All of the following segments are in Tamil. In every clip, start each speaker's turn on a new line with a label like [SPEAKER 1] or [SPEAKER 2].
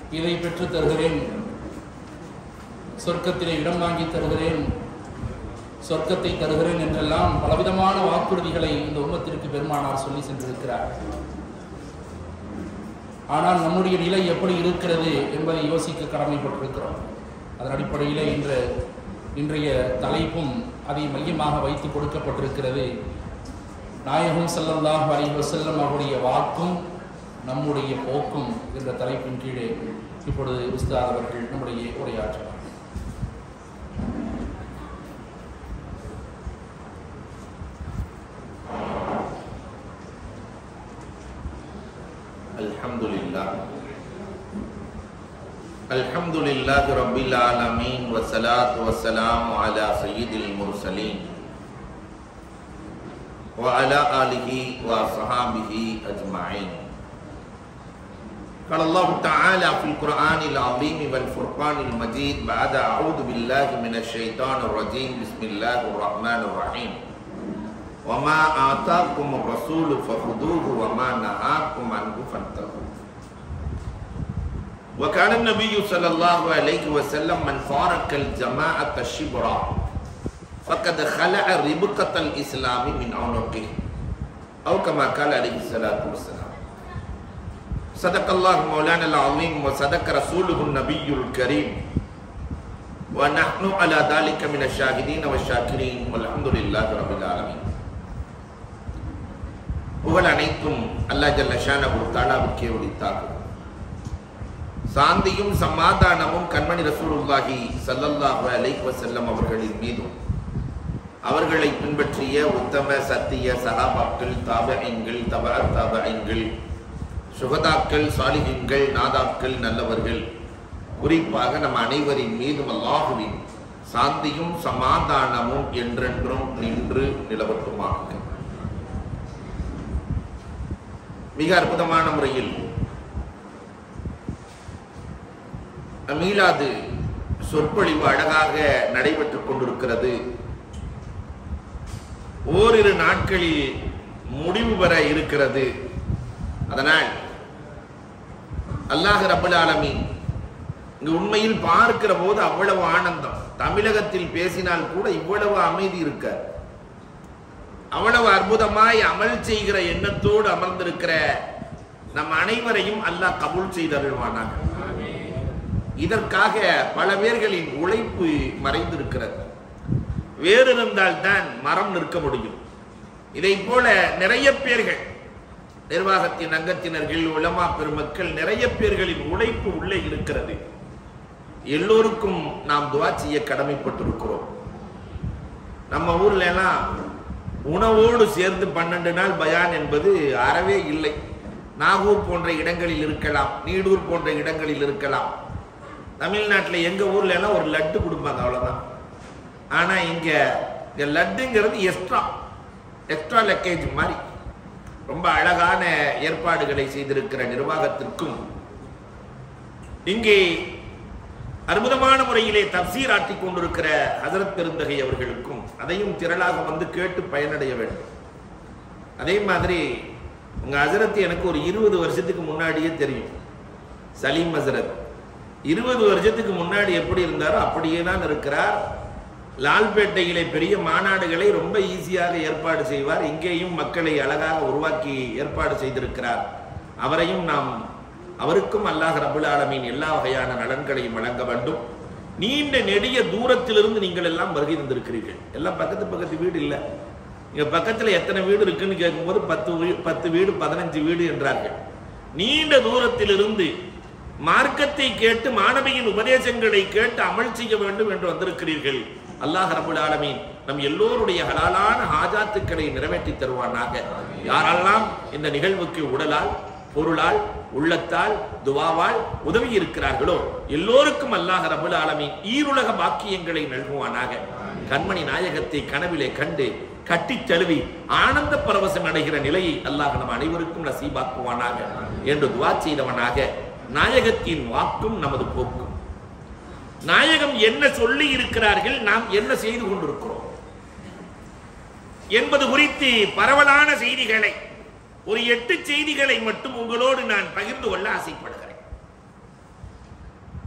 [SPEAKER 1] இதை பெற்றுத் தருகிறேன் சொர்க்கத்திலே இடம் வாங்கி தருகிறேன் சொர்க்கத்தை தருகிறேன் என்றெல்லாம் பலவிதமான வாக்குறுதிகளை இந்த உம்மத்திற்கு பெருமானார் சொல்லி சென்றிருக்கிறார் ஆனால் நம்முடைய நிலை எப்படி இருக்கிறது என்பதை யோசிக்க கடமைப்பட்டிருக்கிறோம் அதன் அடிப்படையிலே இன்று இன்றைய தலைப்பும் அதை மையமாக வைத்து கொடுக்கப்பட்டிருக்கிறது நாயகம் ஸல்லல்லாஹு அலைஹி வஸல்லம் அவருடைய வாக்கும் நம்முடைய போக்கும் என்ற தலைப்பின் கீழே இப்பொழுது உஸ்தாத் அவர்கள் நம்முடைய உரையாற்றுவார்
[SPEAKER 2] الحمد لله الحمد لله رب العالمين والصلاة والسلام على سيد المرسلين وعلى آله وصحابه أجمعين قال الله تعالى في القرآن العظيم والفرقان المجيد بعد أعوذ بالله من الشيطان الرجيم بسم الله الرحمن الرحيم وما آتاكم الرسول فخذوه وما نهاكم عنه فانتهوا وكان النبي صلى الله عليه وسلم من فارق الجماعة الشبرا فقد خلع ربقة الإسلام من عنقه أو كما قال عليه الصلاة والسلام صدق الله مولانا العظيم وصدق رسوله النبي الكريم ونحن على ذلك من الشاهدين والشاكرين والحمد لله رب العالمين புகழ் அனைத்தும் அல்லா ஜல்ல ஷானபு தாலாவுக்கே உரித்தாகும் சாந்தியும் சமாதானமும் கண்மணி ரசூலுல்லாஹி ஸல்லல்லாஹு அலைஹி வஸல்லம் அவர்களின் மீதும் அவர்களை பின்பற்றிய உத்தம சத்திய சகாபாக்கள் தாபகங்கள் தப தாபகங்கள் சுகதாக்கள் சாலிகங்கள் நாதாக்கள் நல்லவர்கள் குறிப்பாக நம் அனைவரின் மீதும் அல்லாஹுவின் சாந்தியும் சமாதானமும் என்றென்றும் நின்று நிலவட்டுமாக மிக அற்புதமான முறையில் மீளாது சொற்பொழிவு அழகாக நடைபெற்றுக் கொண்டிருக்கிறது ஓரிரு நாட்களில் முடிவு பெற இருக்கிறது அதனால் அல்லாஹ் ரபுல் ஆலமீன் இங்கு உண்மையில் பார்க்கிற போது அவ்வளவு ஆனந்தம் தமிழகத்தில் பேசினால் கூட இவ்வளவு அமைதி இருக்காது அவ்வளவு அற்புதமாய் அமல் செய்கிற எண்ணத்தோடு அமர்ந்திருக்கிற நம் அனைவரையும் அல்லாஹ் கபூல் செய்தருள்வானாக இதற்காக பல பேர்களின் உழைப்பு மறைந்திருக்கிறது வேறு இருந்தால்தான் மரம் நிற்க முடியும் இதை போல நிறைய பேர்கள் நிர்வாகத்தின் அங்கத்தினர்கள் உலமா பெருமக்கள் நிறைய பேர்களின் உழைப்பு உள்ளே இருக்கிறது எல்லோருக்கும் நாம் துவா செய்ய கடமைப்பட்டிருக்கிறோம் நம்ம ஊர்ல எல்லாம் உணவோடு சேர்ந்து பன்னெண்டு நாள் பயான் என்பது அறவே இல்லை நாகூர் போன்ற இடங்களில் இருக்கலாம் நீடூர் போன்ற இடங்களில் இருக்கலாம் தமிழ்நாட்டில் எங்க ஊர்ல எல்லாம் ஒரு லட்டு கொடுப்பாங்க அவ்வளவுதான் ஆனா இங்க இந்த லட்டுங்கிறது எக்ஸ்ட்ரா எக்ஸ்ட்ரா லக்கேஜ் மாதிரி ரொம்ப அழகான ஏற்பாடுகளை செய்திருக்கிற நிர்வாகத்திற்கும் இங்கே அற்புதமான முறையிலே தப்சீர் ஆற்றிக் கொண்டிருக்கிற ஹசரத் பெருந்தகை அவர்களுக்கும் அதையும் திரளாக வந்து கேட்டு பயனடைய வேண்டும் அதே மாதிரி உங்க ஹசரத் எனக்கு ஒரு இருபது வருஷத்துக்கு முன்னாடியே தெரியும் சலீம் ஹசரத் இருபது வருஷத்துக்கு முன்னாடி எப்படி இருந்தாரோ அப்படியே தான் இருக்கிறார் லால்பேட்டையிலே பெரிய மாநாடுகளை ரொம்ப ஈஸியாக ஏற்பாடு செய்வார் இங்கேயும் மக்களை அழகாக உருவாக்கி ஏற்பாடு செய்திருக்கிறார் அவரையும் நாம் அவருக்கும் அல்லாஹ் ரபுல் ஆலமீன் எல்லா வகையான நலன்களையும் வழங்க வேண்டும் நீண்ட நெடிய தூரத்திலிருந்து நீங்கள் எல்லாம் வருகை தந்திருக்கிறீர்கள் எல்லாம் பக்கத்து பக்கத்து வீடு இல்லை இங்க பக்கத்துல எத்தனை வீடு இருக்குன்னு கேட்கும்போது பத்து வீ- பத்து வீடு பதினஞ்சு வீடு என்றார்கள் நீண்ட தூரத்திலிருந்து மார்க்கத்தை கேட்டு மாணவியின் உபதேசங்களை கேட்டு அமல் செய்ய வேண்டும் என்று வந்திருக்கிறீர்கள் அல்லாஹ் ரபுல் ஆலமீன் நம் எல்லோருடைய ஹலாலான ஹாஜாத்துக்களை நிறைவேற்றி தருவானாக யாரெல்லாம் இந்த நிகழ்வுக்கு உடலால் பொருளால் உள்ளத்தால் துவாவால் உதவி இருக்கிறார்களோ எல்லோருக்கும் அல்லாஹ் ரபுல் ஆலமீன் ஈருலக பாக்கியங்களை நல்குவானாக கண்மணி நாயகத்தை கனவிலே கண்டு கட்டித் தழுவி ஆனந்த பரவசம் அடைகிற நிலையை அல்லாஹ் நம் அனைவருக்கும் நசீபாக்குவானாக என்று துவா செய்தவனாக நாயகத்தின் வாக்கும் நமது போக்கும் நாயகம் என்ன சொல்லி இருக்கிறார்கள் நாம் என்ன செய்து கொண்டிருக்கிறோம் என்பது குறித்து பரவலான செய்திகளை ஒரு எட்டு செய்திகளை மட்டும் உங்களோடு நான் பகிர்ந்து கொள்ள ஆசைப்படுகிறேன்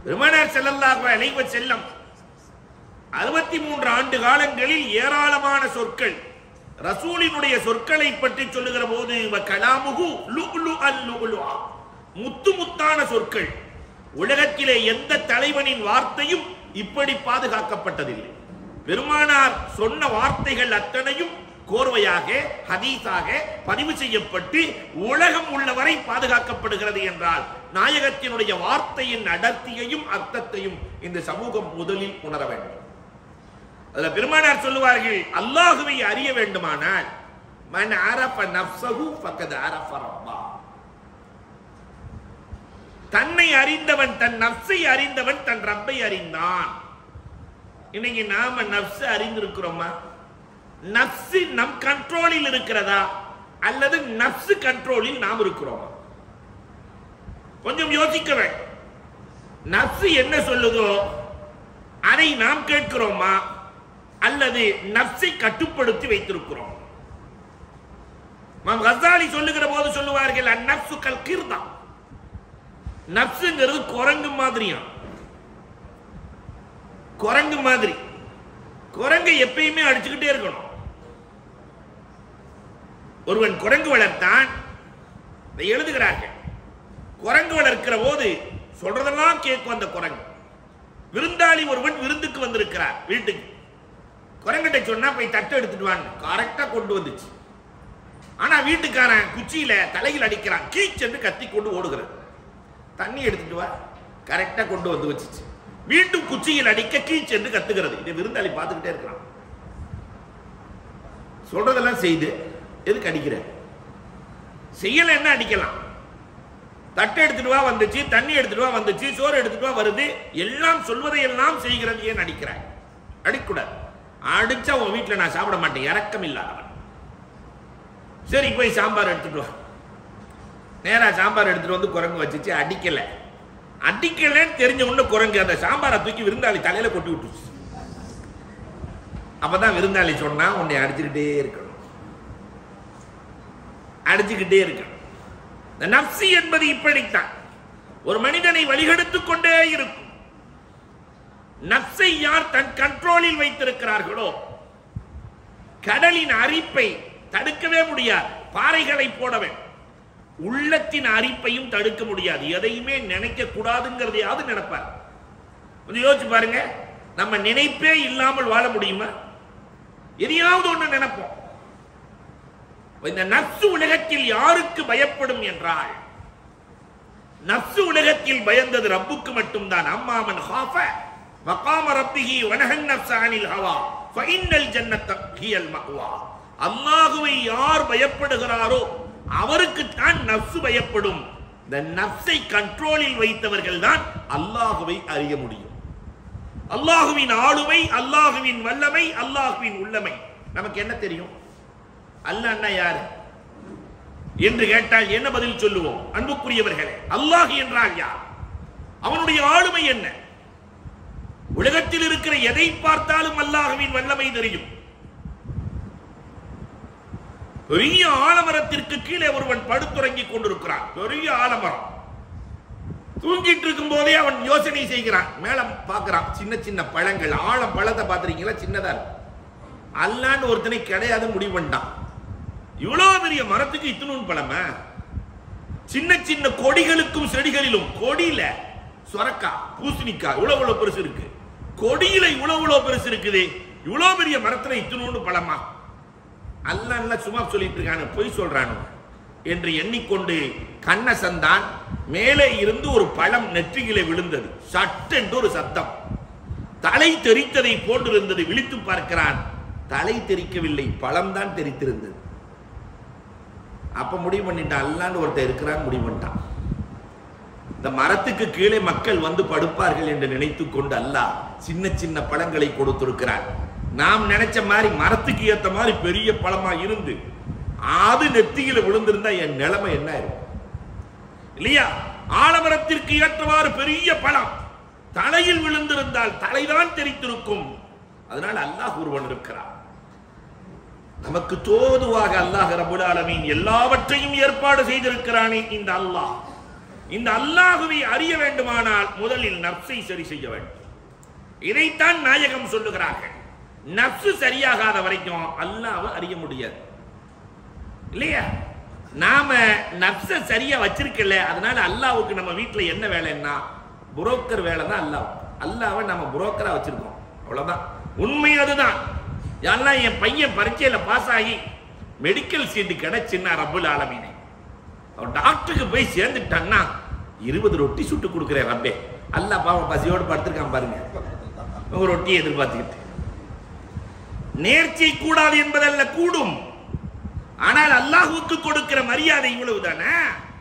[SPEAKER 2] பெருமானார் ஸல்லல்லாஹு அலைஹி வஸல்லம் அறுபத்தி மூன்று ஆண்டு காலங்களில் ஏராளமான சொற்கள் ரசூலினுடைய சொற்களை பற்றி சொல்லுகிற போது "வ கலாமுஹு லுஅ்லுஅல் லுஅ்லுஆ." முத்து முத்தான சொற்கள் உலகத்திலே எந்த தலைவனின் வார்த்தையும் இப்படி பாதுகாக்கப்பட்டதில்லை பெருமானார் சொன்ன வார்த்தைகள் அத்தனையும் கோர்வையாக ஹதீஸாக பதிவு செய்யப்பட்டு உலகம் உள்ளவரை பாதுகாக்கப்படுகிறது என்றால் நாயகத்தினுடைய வார்த்தையின் அடர்த்தியையும் அர்த்தத்தையும் இந்த சமூகம் முதலில் உணர வேண்டும் அதுல பெருமானார் சொல்லுவார்கள் அல்லாஹுவை அறிய வேண்டுமானால் மன் அரஃப நஃப்ஸஹு ஃபக்கத் அரஃப ரப்பா தன்னை அறிந்தவன் தன் நஃப்ஸை அறிந்தவன் தன் ரப்பை அறிந்தான் இன்னைக்கு நாம நஃப்ஸ் அறிந்திருக்கிறோமா நஃப்ஸ் நம் கண்ட்ரோலில் இருக்கிறதா அல்லது நஃப்ஸ் கண்ட்ரோலில் நாம் இருக்கிறோமா கொஞ்சம் யோசிக்க வேண்டும் நஃப்ஸ் என்ன சொல்லுதோ அதை நாம் கேட்கிறோமா அல்லது நஃப்ஸை கட்டுப்படுத்தி வைத்திருக்கிறோம் மாம் கசாலி சொல்லுகிற போது சொல்லுவார்கள் அந்நப்சு கல் கிர்தா நப்சுங்கிறது குரங்கு மாதிரியா குரங்கு மாதிரி குரங்கை எப்பயுமே அடிச்சுக்கிட்டே இருக்கணும் ஒருவன் குரங்கு வளர்த்தான் இதை எழுதுகிறார்கள் குரங்கு வளர்க்கிற போது சொல்றதெல்லாம் கேட்கும் அந்த குரங்கு விருந்தாளி ஒருவன் விருந்துக்கு வந்திருக்கிறார் வீட்டுக்கு குரங்கிட்ட சொன்னா போய் தட்டு எடுத்துட்டு வான்னு கரெக்டா கொண்டு வந்துச்சு ஆனா வீட்டுக்காரன் குச்சியில தலையில் அடிக்கிறான் கீச்சென்று கத்தி கொண்டு ஓடுகிறது தண்ணி எடுத்துட்டு வா கரெக்டா கொண்டு வந்து வச்சுச்சு மீண்டும் குச்சியில் அடிக்க கீச்சென்று கத்துகிறது இதை விருந்தாளி பார்த்துக்கிட்டே இருக்கிறான் சொல்றதெல்லாம் செய்து எதுக்கு அடிக்கிற செய்யல என்ன அடிக்கலாம் தட்டை எடுத்துட்டு வா வந்துச்சு தண்ணி எடுத்துட்டு வா வந்துச்சு சோறு எடுத்துட்டு வா வருது எல்லாம் சொல்வதை எல்லாம் செய்கிறது ஏன் அடிக்கிறாய் அடிக்கூடாது அடிச்சா உன் வீட்டுல நான் சாப்பிட மாட்டேன் இறக்கம் இல்லாதவன் சரி போய் சாம்பார் எடுத்துட்டு வா நேரா சாம்பார் எடுத்துட்டு வந்து குரங்கு வச்சுச்சு அடிக்கல அடிக்கலன்னு தெரிஞ்ச உடனே குரங்கு அந்த சாம்பாரை தூக்கி விருந்தாளி தலையில கொட்டி விட்டுச்சு அப்பதான் விருந்தாளி சொன்னா உன்னை அடிச்சுக்கிட்டே இருக்கணும் அடிச்சுக்கிட்டே இருக்கணும் இந்த நப்சி என்பது இப்படித்தான் ஒரு மனிதனை வழிகெடுத்துக் கொண்டே இருக்கும் நப்சை யார் தன் கண்ட்ரோலில் வைத்திருக்கிறார்களோ கடலின் அரிப்பை தடுக்கவே முடியாது பாறைகளை போடவே உள்ளத்தின் அரிப்பையும் தடுக்க முடியாது எதையுமே நினைக்க கூடாதுங்கிறதையாவது நினைப்பார் கொஞ்சம் யோசிச்சு பாருங்க நம்ம நினைப்பே இல்லாமல் வாழ முடியுமா எதையாவது ஒண்ணு நினைப்போம் இந்த நப்சு உலகத்தில் யாருக்கு பயப்படும் என்றால் நப்சு உலகத்தில் பயந்தது ரப்புக்கு மட்டும்தான் அம்மாமன் ஹாஃப மகாம ரப்பிஹி வனஹன் நப்ச அனில் ஹவா ஃபைனல் ஜன்னத்த ஹியல் மக்வா அல்லாஹுவை யார் பயப்படுகிறாரோ அவருக்கு தான் நப்சு பயப்படும் இந்த நப்சை கண்ட்ரோலில் வைத்தவர்கள் தான் அல்லாஹுவை அறிய முடியும் அல்லாஹுவின் ஆளுமை அல்லாஹுவின் வல்லமை அல்லாஹுவின் உள்ளமை நமக்கு என்ன தெரியும் அல்லாஹ்னா யாரு என்று கேட்டால் என்ன பதில் சொல்லுவோம் அன்புக்குரியவர்களே அல்லாஹ் என்றால் யார் அவனுடைய ஆளுமை என்ன உலகத்தில் இருக்கிற எதை பார்த்தாலும் அல்லாஹுவின் வல்லமை தெரியும் பெரிய ஆலமரத்திற்கு கீழே ஒருவன் படுத்துறங்கிக் கொண்டிருக்கிறான் பெரிய ஆலமரம் தூங்கிட்டு இருக்கும் போதே அவன் யோசனை செய்கிறான் மேல பார்க்கறான் சின்ன சின்ன பழங்கள் ஆழம் பழத்தை பார்த்திருக்கீங்களா சின்னதா இருக்கு அல்லான்னு ஒருத்தனை கிடையாது முடிவு பண்ணிட்டான் இவ்வளவு பெரிய மரத்துக்கு இத்தனூன் பழமா சின்ன சின்ன கொடிகளுக்கும் செடிகளிலும் கொடியில சொரக்கா பூசணிக்காய் இவ்வளவு இவ்வளவு பெருசு இருக்கு கொடியில இவ்வளவு இவ்வளவு பெருசு இருக்குது இவ்வளவு பெரிய மரத்துல இத்தனூண்டு பழமா அல்ல சும்மா சொல்லிட்டு இருக்கானு பொய் சொல்றானு என்று எண்ணிக்கொண்டு கண்ண சந்தான் மேலே இருந்து ஒரு பழம் நெற்றியிலே விழுந்தது சட்டென்று ஒரு சத்தம் தலை தெரித்ததை போன்றிருந்தது விழித்து பார்க்கிறான் தலை தெரிக்கவில்லை பழம்தான் தெரித்திருந்தது அப்ப முடிவு பண்ணிட்டான் அல்லான்னு ஒருத்தன் இருக்கிறான் முடிவு பண்ணிட்டான் இந்த மரத்துக்கு கீழே மக்கள் வந்து படுப்பார்கள் என்று நினைத்துக் கொண்டு அல்லாஹ் சின்ன சின்ன பழங்களை கொடுத்திருக்கிறார் நாம் நினைச்ச மாதிரி மரத்துக்கு ஏத்த மாதிரி பெரிய பழமா இருந்து அது நெத்தியில விழுந்திருந்தா என் நிலைமை என்ன இருக்கும் இல்லையா ஆலமரத்திற்கு ஏற்றவாறு பெரிய பழம் தலையில் விழுந்திருந்தால் தலைதான் தெரித்திருக்கும் அதனால் அல்லாஹ் ஒருவன் இருக்கிறான் நமக்கு தோதுவாக அல்லாஹ் ரபுல் ஆலமீன் எல்லாவற்றையும் ஏற்பாடு செய்திருக்கிறானே இந்த அல்லாஹ் இந்த அல்லாஹுவை அறிய வேண்டுமானால் முதலில் நப்சை சரி செய்ய வேண்டும் இதைத்தான் நாயகம் சொல்லுகிறார்கள் நப்சு சரியாகாத வரைக்கும் அல்லாஹ்வை அறிய முடியாது இல்லையா நாம நப்ச சரியா வச்சிருக்கல அதனால அல்லாஹ்வுக்கு நம்ம வீட்டுல என்ன வேலைன்னா புரோக்கர் வேலை தான் அல்லாஹ் அல்லாஹ்வை நம்ம புரோக்கரா வச்சிருக்கோம் அவ்வளவுதான் உண்மை அதுதான் எல்லாம் என் பையன் பரீட்சையில பாஸ் ஆகி மெடிக்கல் சீட்டு கிடைச்சுன்னா ரப்புல் ஆலமீனே அவன் டாக்டருக்கு போய் சேர்ந்துட்டான்னா இருபது ரொட்டி சுட்டு கொடுக்குறேன் ரப்பே அல்லாஹ் பாவம் பசியோடு படுத்திருக்கான் பாருங்க உங்க ரொட்டியை எதிர்பார்த்துக்கிட்டு நேர்ச்சை கூடாது என்பதல்ல கூடும் ஆனால் அல்லாஹுவுக்கு கொடுக்கிற மரியாதை இவ்வளவுதானே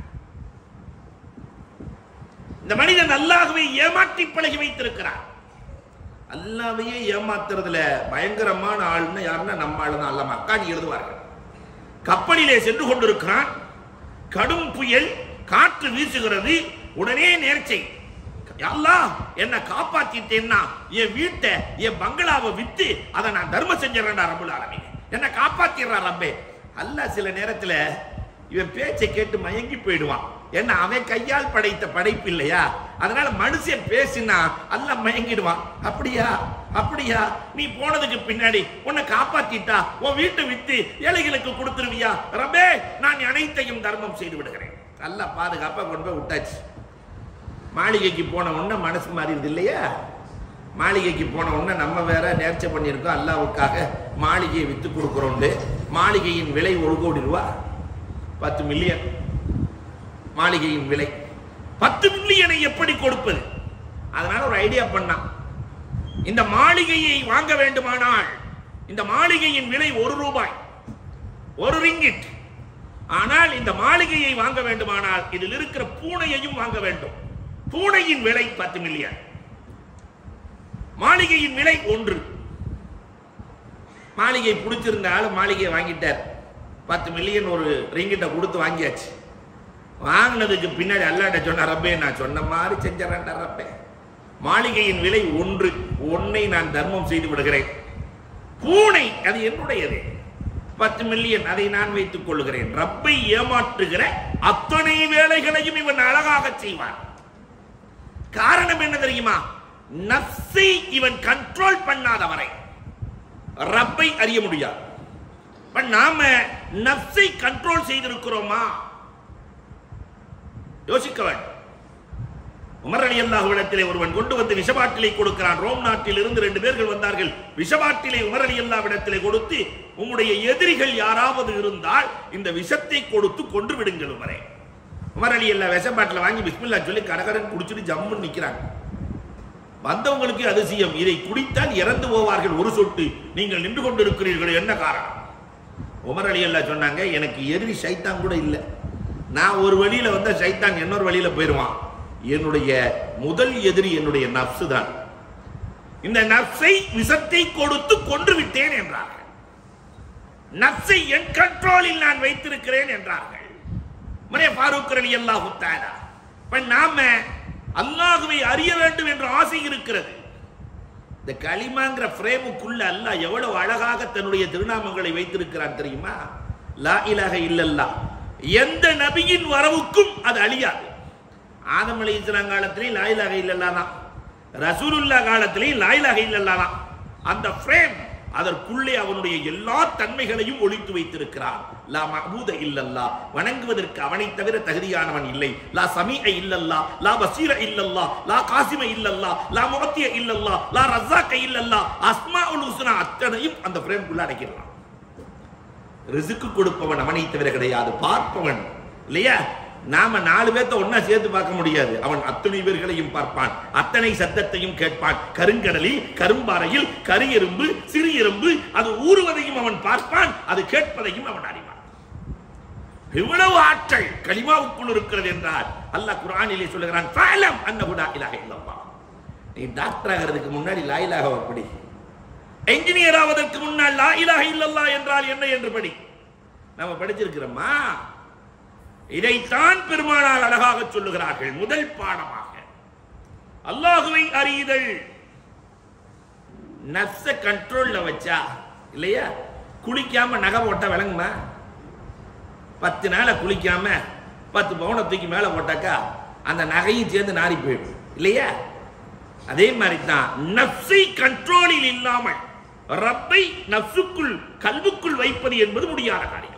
[SPEAKER 2] இந்த மனிதன் அல்லாஹுவை ஏமாற்றி பழகி வைத்திருக்கிறார் அல்லாவையே ஏமாத்துறதுல பயங்கரமான ஆள்னு யாருன்னா நம்ம ஆளு தான் அல்லாம அக்காணி எழுதுவார்கள் கப்பலிலே சென்று கொண்டிருக்கிறான் கடும் புயல் காற்று வீசுகிறது உடனே நேர்ச்சை அல்லாஹ் என்ன காப்பாத்திட்டேன்னா என் வீட்டை என் பங்களாவை வித்து அதை நான் தர்மம் செஞ்சிடறேன்டா ரபுல் ஆலமீன் என்ன காப்பாத்திடுறா ரப்பே அல்லாஹ் சில நேரத்துல இவன் பேச்சை கேட்டு மயங்கி போயிடுவான் ஏன்னா அவன் கையால் படைத்த படைப்பு இல்லையா அதனால மனுஷன் பேசினா அல்லாஹ் மயங்கிடுவான் அப்படியா அப்படியா நீ போனதுக்கு பின்னாடி உன்னை காப்பாத்திட்டா உன் வீட்டை வித்து ஏழைகளுக்கு கொடுத்துருவியா ரபே நான் அனைத்தையும் தர்மம் செய்து விடுகிறேன் அல்லாஹ் பாதுகாப்பா கொண்டு போய் விட்டாச்சு மாளிகைக்கு போன உடனே மனசு மாறிடுது இல்லையா மாளிகைக்கு போன உடனே நம்ம வேற நேர்ச்சை பண்ணியிருக்கோம் அல்லாவுக்காக மாளிகையை வித்து கொடுக்குறோண்டு மாளிகையின் விலை ஒரு கோடி ரூபா பத்து மில்லியன் மாளிகையின் விலை பத்து மில்லியனை எப்படி கொடுப்பது அதனால ஒரு ஐடியா பண்ணான் இந்த மாளிகையை வாங்க வேண்டுமானால் இந்த மாளிகையின் விலை ஒரு ரூபாய் ஒரு ரிங்கிட் ஆனால் இந்த மாளிகையை வாங்க வேண்டுமானால் இதில் இருக்கிற பூனையையும் வாங்க வேண்டும் பூனையின் விலை பத்து மில்லியன் மாளிகையின் விலை ஒன்று மாளிகை பிடிச்சிருந்த ஆளு மாளிகையை வாங்கிட்டார் பத்து மில்லியன் ஒரு ரிங்கிட்ட கொடுத்து வாங்கியாச்சு வாங்கினதுக்கு பின்னாடி அல்லாட்ட சொன்ன ரப்பே நான் சொன்ன மாதிரி செஞ்சிடறேன்டா ரப்பே மாளிகையின் விலை ஒன்று ஒன்னை நான் தர்மம் செய்து விடுகிறேன் பூனை அது என்னுடையது பத்து மில்லியன் அதை நான் வைத்துக் கொள்ளுகிறேன் ரப்பை ஏமாற்றுகிற அத்தனை வேலைகளையும் இவன் அழகாக செய்வான் காரணம் என்ன தெரியுமா நப்சை இவன் கண்ட்ரோல் பண்ணாத வரை ரப்பை அறிய முடியாது இப்ப நாம நப்சை கண்ட்ரோல் செய்திருக்கிறோமா யோசிக்க வேண்டும் உமர் அலி அல்லாஹ்விடத்திலே ஒருவன் கொண்டு வந்து விஷபாட்டிலை கொடுக்கிறான் ரோம் நாட்டில் இருந்து ரெண்டு பேர்கள் வந்தார்கள் விஷபாட்டிலை உமர் அலி அல்லாவிடத்திலே கொடுத்து உம்முடைய எதிரிகள் யாராவது இருந்தால் இந்த விஷத்தை கொடுத்து கொன்று விடுங்கள் உமரே உமர் அலி அல்லா விஷபாட்டில் வாங்கி பிஸ்மில்லா சொல்லி கடகடன் குடிச்சிட்டு ஜம்முன்னு நிக்கிறாங்க வந்தவங்களுக்கு அதிசயம் இதை குடித்தால் இறந்து போவார்கள் ஒரு சொட்டு நீங்கள் நின்று கொண்டிருக்கிறீர்கள் என்ன காரணம் உமர் அலி அல்லா சொன்னாங்க எனக்கு எதிரி சைத்தான் கூட இல்லை நான் ஒரு வழியில வந்தா சைத்தான் இன்னொரு வழியில போயிருவான் என்னுடைய முதல் எதிரி என்னுடைய நப்சு தான் இந்த நப்சை விஷத்தை கொடுத்து கொன்று விட்டேன் என்றார்கள் நப்சை என் கண்ட்ரோலில் நான் வைத்திருக்கிறேன் என்றார்கள் மரே ஃபாரூக் அலி அல்லாஹு தாலா இப்ப நாம அல்லாஹுவை அறிய வேண்டும் என்ற ஆசை இருக்கிறது இந்த களிமாங்கிற ஃப்ரேமுக்குள்ள அல்லாஹ் எவ்வளவு அழகாக தன்னுடைய திருநாமங்களை வைத்திருக்கிறான் தெரியுமா லா இலாஹ இல்லல்லா எந்த நபியின் வரவுக்கும் அது அழியாது ஆதம் அலி இஸ்லாம் காலத்திலேயும் லா இலாஹ இல்லல்லா தான் ரசூலுல்லா காலத்திலேயும் லா இலாஹ இல்லல்லா தான் அந்த ஃப்ரேம் அதற்குள்ளே அவனுடைய எல்லா தன்மைகளையும் ஒழித்து வைத்திருக்கிறார் லா மஹபூத இல்லல்லா வணங்குவதற்கு அவனை தவிர தகுதியானவன் இல்லை லா சமீஅ இல்லல்லா லா பசீர இல்லல்லா லா காசிம இல்லல்லா லா முகத்திய இல்லல்லா லா ரஸாக்க இல்லல்லா அஸ்மாஉல் ஹுஸ்னா அத்தனையும் அந்த ஃப்ரேம்குள்ள அடக்கிடலாம் ரிசுக்கு கொடுப்பவன் அவனை தவிர கிடையாது பார்ப்பவன் இல்லையா நாம நாலு பேர்த்த ஒன்னா சேர்த்து பார்க்க முடியாது அவன் அத்தனை பேர்களையும் பார்ப்பான் அத்தனை சத்தத்தையும் கேட்பான் கருங்கடலில் கரும்பாறையில் கரு எறும்பு சிறு எறும்பு அது ஊறுவதையும் அவன் பார்ப்பான் அது கேட்பதையும் அவன் அறிவான் இவ்வளவு ஆற்றல் கலிமாவுக்குள் இருக்கிறது என்றால் அல்லாஹ் குர்ஆனிலே சொல்லுகிறான் ஃபஅலம் அன்னஹு லா இலாஹ இல்லல்லாஹ் நீ டாக்டர் ஆகிறதுக்கு முன்னாடி லா இலாஹ படி என்ஜினியர் ஆவதற்கு முன்னால் லா இலாஹ இல்லல்லாஹ் என்றால் என்ன என்று படி நம்ம படிச்சிருக்கிறோமா இதைத்தான் பெருமானார் அழகாக சொல்லுகிறார்கள் முதல் பாடமாக அல்லாஹுவை அறியுதல் நப்ச கண்ட்ரோல்ல வச்சா இல்லையா குளிக்காம நகை போட்டா விளங்குமா பத்து நாளை குளிக்காம பத்து பவுனை தூக்கி மேல போட்டாக்கா அந்த நகையும் சேர்ந்து நாரி போயிடும் இல்லையா அதே மாதிரி தான் நப்சை கண்ட்ரோலில் இல்லாமல் ரப்பை நப்சுக்குள் கல்வுக்குள் வைப்பது என்பது முடியாத காரியம்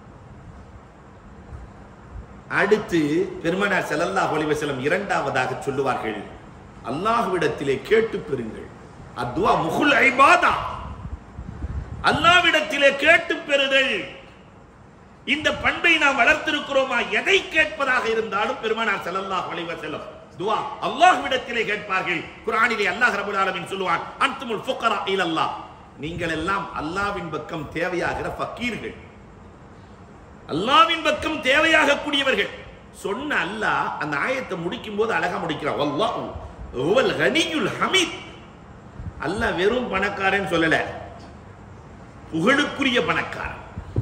[SPEAKER 2] அடுத்து பெருமனார் ஸல்லல்லாஹு அலைஹி வஸல்லம் இரண்டாவதாக சொல்லுவார்கள் அல்லாஹ்விடத்திலே கேட்டு பெறுங்கள் அத்வா முகுல் ஐபாதா அல்லாஹ்விடத்திலே கேட்டு பெறுதல் இந்த பண்பை நாம் வளர்த்திருக்கிறோமா எதை கேட்பதாக இருந்தாலும் பெருமானார் ஸல்லல்லாஹு அலைஹி வஸல்லம் துஆ அல்லாஹ்விடத்திலே கேட்பார்கள் குர்ஆனிலே அல்லாஹ் ரப்பல் ஆலமீன் சொல்லுவான் அன்துமுல் ஃபுக்கரா இலல்லாஹ் நீங்கள் எல்லாம் அல்லாஹ்வின் பக்கம் தேவையாகிற ஃபக்கீர்கள் அல்லாஹ்வின் பக்கம் தேவையாக கூடியவர்கள் சொன்ன அல்லாஹ் அந்த ஆயத்தை முடிக்கும் போது அழகா முடிக்கிறான் வல்லாஹு ஹுவல் கனியுல் ஹமீத் அல்லாஹ் வெறும் பணக்காரன் சொல்லல புகழுக்குரிய பணக்காரன்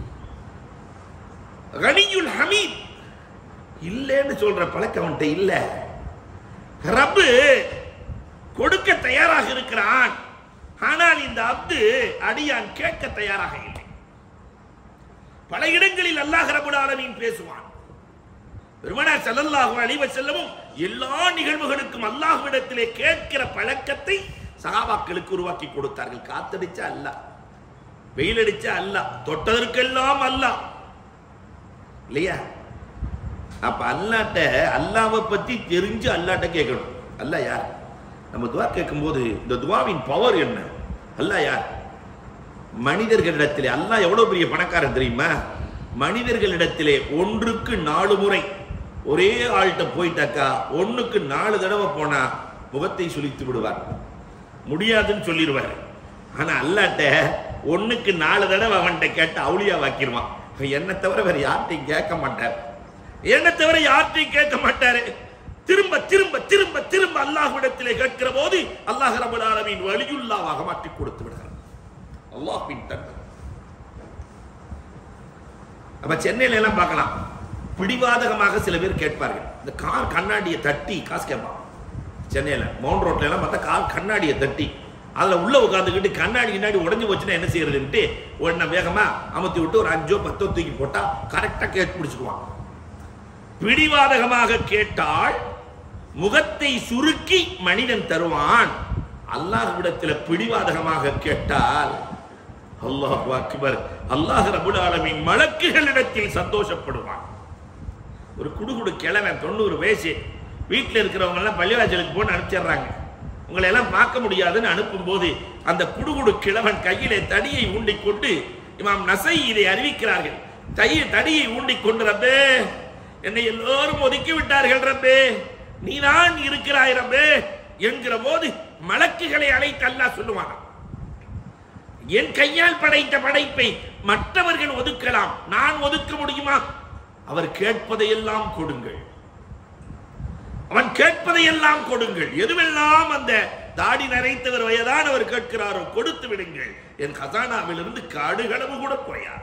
[SPEAKER 2] கனியுல் ஹமீத் இல்லைன்னு சொல்ற பழக்கம் அவன்கிட்ட இல்ல ரப்பு கொடுக்க தயாராக இருக்கிறான் ஆனால் இந்த அப்து அடியான் கேட்க தயாராக இல்லை பல இடங்களில் அல்லாஹ் ரபுல் ஆலமீன் பேசுவான் பெருமனார் ஸல்லல்லாஹு அலைஹி வஸல்லமும் எல்லா நிகழ்வுகளுக்கும் அல்லாஹ்விடத்திலே கேட்கிற பழக்கத்தை சகாபாக்களுக்கு உருவாக்கி கொடுத்தார்கள் காத்தடிச்சா அல்லாஹ் வெயில் அடிச்சா அல்லாஹ் தொட்டதற்கெல்லாம் அல்லாஹ் இல்லையா அப்ப அல்லாட்ட அல்லாவை பத்தி தெரிஞ்சு அல்லாட்ட கேட்கணும் அல்லாஹ் யார் நம்ம துவா கேட்கும்போது இந்த துவாவின் பவர் என்ன அல்லாஹ் யார் மனிதர்களிடத்திலே அல்லாஹ் எவ்வளவு பெரிய பணக்காரன் தெரியுமா மனிதர்களிடத்திலே ஒன்றுக்கு நாலு முறை ஒரே ஆள்கிட்ட போயிட்டாக்கா ஒண்ணுக்கு நாலு தடவை போனா முகத்தை சுளித்து விடுவார் முடியாதுன்னு சொல்லிடுவார் ஆனா அல்லாட்ட ஒண்ணுக்கு நாலு தடவை அவன்கிட்ட கேட்டு அவுளியா வாக்கிடுவான் என்ன தவிர வேற யார்ட்டையும் கேட்க மாட்டார் என்ன தவிர யார்ட்டையும் கேட்க மாட்டாரு திரும்ப திரும்ப திரும்ப திரும்ப அல்லாஹ்விடத்திலே கேட்கிற போது அல்லாஹ் ரபுல் ஆலமீன் வலியுல்லாவாக மாற்றி கொடுத்து விடுகிறார் அல்லாஹ்வின் தன்மை அப்ப சென்னையில எல்லாம் பார்க்கலாம் பிடிவாதகமாக சில பேர் கேட்பார்கள் இந்த கார் கண்ணாடியை தட்டி காசு கேட்பான் சென்னையில மவுண்ட் ரோட்ல எல்லாம் பார்த்தா கார் கண்ணாடியை தட்டி அதுல உள்ள உட்காந்துக்கிட்டு கண்ணாடி கண்ணாடி உடைஞ்சு போச்சுன்னா என்ன செய்யறதுன்ட்டு உடனே வேகமா அமர்த்தி விட்டு ஒரு அஞ்சோ பத்தோ தூக்கி போட்டா கரெக்டா கேட்டு பிடிச்சுக்குவான் பிடிவாதகமாக கேட்டால் முகத்தை சுருக்கி மனிதன் தருவான் அல்லாஹ்விடத்தில் பிடிவாதகமாக கேட்டால் அல்லாஹ் அக்பர் அல்லாஹ் ரபுல் ஆலமின் மலக்குகளிடத்தில் சந்தோஷப்படுவான் ஒரு குடுகுடு கிழவன் தொண்ணூறு வயசு வீட்டில் இருக்கிறவங்க எல்லாம் பள்ளிவாசலுக்கு போன்னு அனுப்பிச்சிடுறாங்க உங்களை எல்லாம் பார்க்க முடியாதுன்னு அனுப்பும்போது அந்த குடுகுடு கிழவன் கையிலே தடியை ஊண்டிக் கொண்டு இமாம் நசை இதை அறிவிக்கிறார்கள் தைய தடியை ஊண்டிக் கொண்டு ரப்பே என்னை எல்லோரும் ஒதுக்கி விட்டார்கள் ரப்பே நீதான் இருக்கிறாய் ரப்பே என்கிற போது மலக்குகளை அழைத்து அல்லாஹ் சொல்லுவான் என் கையால் படைத்த படைப்பை மற்றவர்கள் ஒதுக்கலாம் நான் ஒதுக்க முடியுமா அவர் கேட்பதையெல்லாம் கொடுங்கள் அவன் கேட்பதையெல்லாம் கொடுங்கள் எதுவெல்லாம் அந்த தாடி நரைத்தவர் வயதானவர் கேட்கிறாரோ கொடுத்து விடுங்கள் என் கசானாவிலிருந்து காடுகளவு கூட குறையா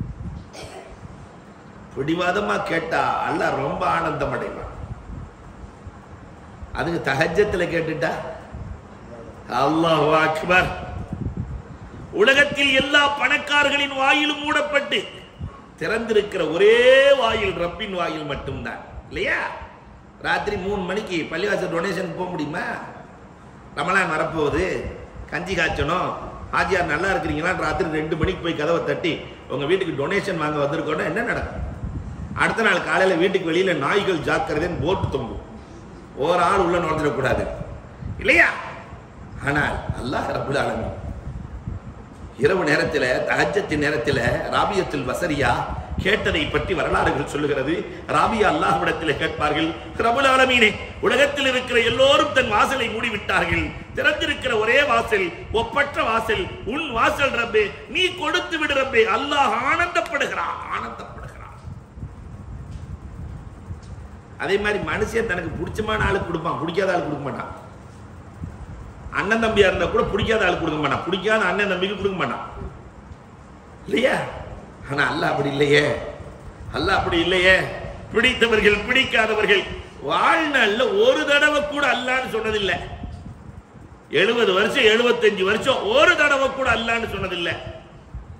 [SPEAKER 2] பிடிவாதமா கேட்டா அல்லாஹ் ரொம்ப ஆனந்தம் அடைவான் அதுக்கு தஹஜத்துல கேட்டுட்டா அல்லாஹ் அக்பர் உலகத்தில் எல்லா பணக்காரர்களின் வாயிலும் மூடப்பட்டு திறந்திருக்கிற ஒரே வாயில் ரப்பின் வாயில் மட்டும்தான் இல்லையா ராத்திரி மூணு மணிக்கு பள்ளிவாசல் டொனேஷன் போக முடியுமா ரமலான் வரப்போகுது கஞ்சி காய்ச்சணும் ஆஜியார் நல்லா இருக்கிறீங்களா ராத்திரி ரெண்டு மணிக்கு போய் கதவை தட்டி உங்கள் வீட்டுக்கு டொனேஷன் வாங்க வந்திருக்கோன்னா என்ன நடக்கும் அடுத்த நாள் காலையில் வீட்டுக்கு வெளியில் நாய்கள் ஜாக்கிரதைன்னு போட்டு தொங்கும் ஒரு ஆள் உள்ள நுழைஞ்சிடக்கூடாது இல்லையா ஆனால் அல்லாஹ் ரபுல் ஆலமீன் இரவு நேரத்தில் தஹஜத்தின் நேரத்தில் ராபியத்தில் வசரியா கேட்டதை பற்றி வரலாறுகள் சொல்லுகிறது ராபியா அல்லாஹ்விடத்தில் கேட்பார்கள் ரபுல் ஆலமீனே உலகத்தில் இருக்கிற எல்லோரும் தன் வாசலை மூடிவிட்டார்கள் திறந்திருக்கிற ஒரே வாசல் ஒப்பற்ற வாசல் உன் வாசல் ரப்பே நீ கொடுத்து விடு ரப்பே அல்லாஹ் ஆனந்தப்படுகிறான் ஆனந்தப்படுகிறான் அதே மாதிரி மனுஷன் தனக்கு பிடிச்சமான ஆளுக்கு கொடுப்பான் பிடிக்காத ஆளுக்கு கொடுக்க மாட்டான் அண்ணன் தம்பியா இருந்தா கூட பிடிக்காத ஆள் கொடுக்க மாட்டான் பிடிக்காத அண்ணன் தம்பிக்கு கொடுக்க மாட்டான் இல்லையா ஆனா அல்லாஹ் அப்படி இல்லையே அல்லாஹ் அப்படி இல்லையே பிடித்தவர்கள் பிடிக்காதவர்கள் வாழ்நாள்ல ஒரு தடவை கூட அல்லான்னு சொன்னதில்லை எழுபது வருஷம் எழுபத்தஞ்சு வருஷம் ஒரு தடவை கூட அல்லான்னு சொன்னதில்லை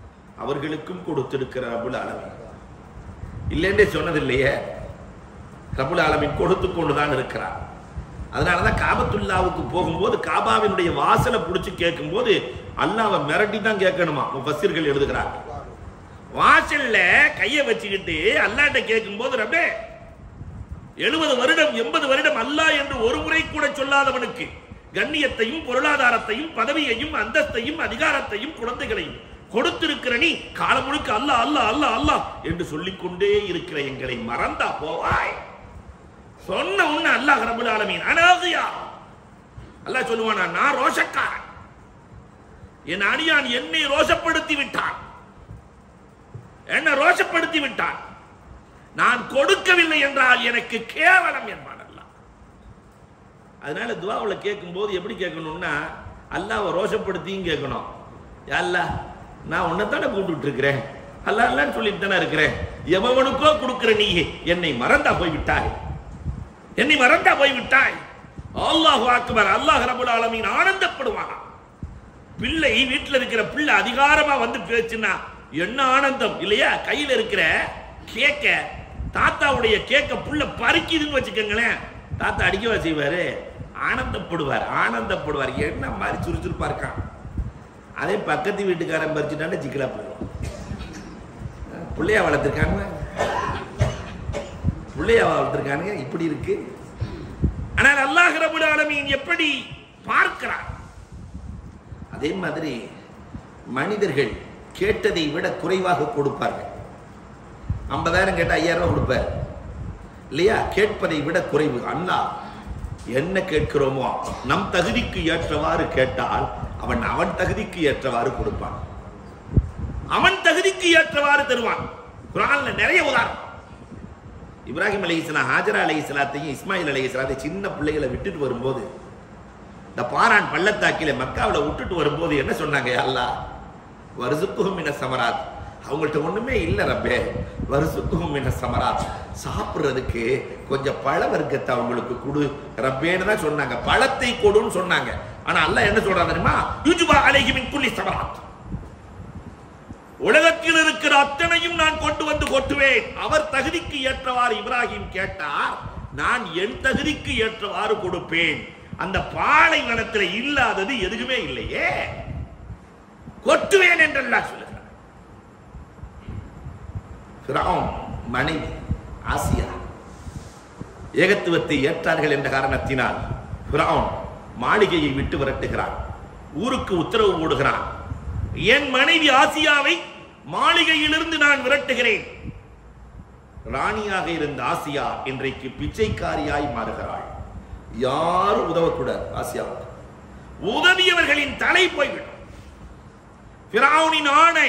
[SPEAKER 2] அவர்களுக்கும் கொடுத்திருக்கிற அபுல் அளவு இல்லைன்னே சொன்னதில்லையே ரபுல் ஆலமீன் கொடுத்து கொண்டுதான் இருக்கிறார் அதனாலதான் காபத்துல்லாவுக்கு போகும்போது காபாவினுடைய வாசலை பிடிச்சு கேட்கும்போது அல்லாவை மிரட்டி தான் கேட்கணுமா முஃபஸிர்கள் எழுதுகிறார் வாசல்ல கைய வச்சுக்கிட்டு அல்லாட்ட கேட்கும்போது ரப்பே எழுபது வருடம் எண்பது வருடம் அல்லாஹ் என்று ஒரு முறை கூட சொல்லாதவனுக்கு கண்ணியத்தையும் பொருளாதாரத்தையும் பதவியையும் அந்தஸ்தையும் அதிகாரத்தையும் குழந்தைகளையும் கொடுத்திருக்கிற நீ காலம் முழுக்க அல்லாஹ் அல்லாஹ் அல்லாஹ் அல்லாஹ் என்று சொல்லிக்கொண்டே இருக்கிற எங்களை மறந்தா போவாய் சொன்ன உன்ன அல்லாஹ் ரபுல் ஆலமீன் அனாதையா அல்லாஹ் சொல்லுவானா நான் ரோஷக்காரன் என் அடியான் என்னை ரோஷப்படுத்தி விட்டான் என்ன ரோஷப்படுத்தி விட்டான் நான் கொடுக்கவில்லை என்றால் எனக்கு கேவலம் என்பான் அல்லாஹ் அதனால துவாவுல கேட்கும்போது எப்படி கேட்கணும்னா அல்லாஹ்வை ரோஷப்படுத்தியும் கேட்கணும் யா அல்லாஹ் நான் உன்னைத்தானே கூப்பிட்டு இருக்கிறேன் அல்லாஹ் அல்லான்னு சொல்லிட்டு தானே இருக்கிறேன் எவனுக்கோ கொடுக்கிற நீ என்னை மறந்தா போய் விட்டாய் என்னை மறந்தா போய் விட்டாய் அல்லாஹ் அக்பர் அல்லாஹ் ரபுல் ஆலமீன் ஆனந்தப்படுவான் பிள்ளை வீட்டுல இருக்கிற பிள்ளை அதிகாரமா வந்து பேச்சுன்னா என்ன ஆனந்தம் இல்லையா கையில இருக்கிற கேக்க தாத்தாவுடைய கேக்க புள்ள பறிக்குதுன்னு வச்சுக்கோங்களேன் தாத்தா அடிக்கவா செய்வாரு ஆனந்தப்படுவார் ஆனந்தப்படுவார் என்ன மாதிரி சுறுசுறுப்பா இருக்கான் அதே பக்கத்து வீட்டுக்காரன் பறிச்சுட்டாண்டா சிக்கலா போயிடும் பிள்ளையா வளர்த்துருக்காங்க பிள்ளையா வளர்த்துருக்கானுங்க இப்படி இருக்கு ஆனால் அல்லாஹ் ரபுல் ஆலமீன் எப்படி பார்க்கிறார் அதே மாதிரி மனிதர்கள் கேட்டதை விட குறைவாக கொடுப்பார்கள் ஐம்பதாயிரம் கேட்டால் ஐயாயிரம் ரூபாய் கொடுப்பார் இல்லையா கேட்பதை விட குறைவு அண்ணா என்ன கேட்கிறோமோ நம் தகுதிக்கு ஏற்றவாறு கேட்டால் அவன் அவன் தகுதிக்கு ஏற்றவாறு கொடுப்பான் அவன் தகுதிக்கு ஏற்றவாறு தருவான் குரான்ல நிறைய உதாரணம் இப்ராஹிம் அலி இஸ்லாம் ஹாஜரா அலி இஸ்லாத்தையும் இஸ்மாயில் அலி இஸ்லாத்தையும் சின்ன பிள்ளைகளை விட்டுட்டு வரும்போது இந்த பாரான் பள்ளத்தாக்கில மக்காவில் விட்டுட்டு வரும்போது என்ன சொன்னாங்க அல்லா வருசுக்குகும் என சமராத் அவங்கள்ட்ட ஒண்ணுமே இல்லை ரப்பே வருசுக்குகும் என சமராத் சாப்பிடுறதுக்கு கொஞ்சம் பழ வர்க்கத்தை அவங்களுக்கு கொடு ரப்பேன்னு தான் சொன்னாங்க பழத்தை கொடுன்னு சொன்னாங்க ஆனா அல்லாஹ் என்ன சொல்றாங்க தெரியுமா யுஜுபா அலைஹி மின் குல்லி சமராத் உலகத்தில் இருக்கிற அத்தனையும் நான் கொண்டு வந்து கொட்டுவேன் அவர் தகுதிக்கு ஏற்றவாறு இப்ராஹிம் கேட்டார் நான் என் தகுதிக்கு ஏற்றவாறு கொடுப்பேன் அந்த பாலைவனத்தில் இல்லாதது எதுவுமே இல்லையே கொட்டுவேன் என்றெல்லாம் சொல்லுகிறார் ஃபிரௌன் மனைவி ஆசியா ஏகத்துவத்தை ஏற்றார்கள் என்ற காரணத்தினால் ஃபிரௌன் மாளிகையை விட்டு விரட்டுகிறான் ஊருக்கு உத்தரவு போடுகிறான் என் மனைவி ஆசியாவை மாளிகையிலிருந்து நான் விரட்டுகிறேன் ராணியாக இருந்த ஆசியா இன்றைக்கு பிச்சைக்காரியாய் மாறுகிறாள் யாரும் உதவக்கூடாது ஆசியாவுக்கு உதவியவர்களின் தலை போய்விடும் பிராவுனின் ஆணை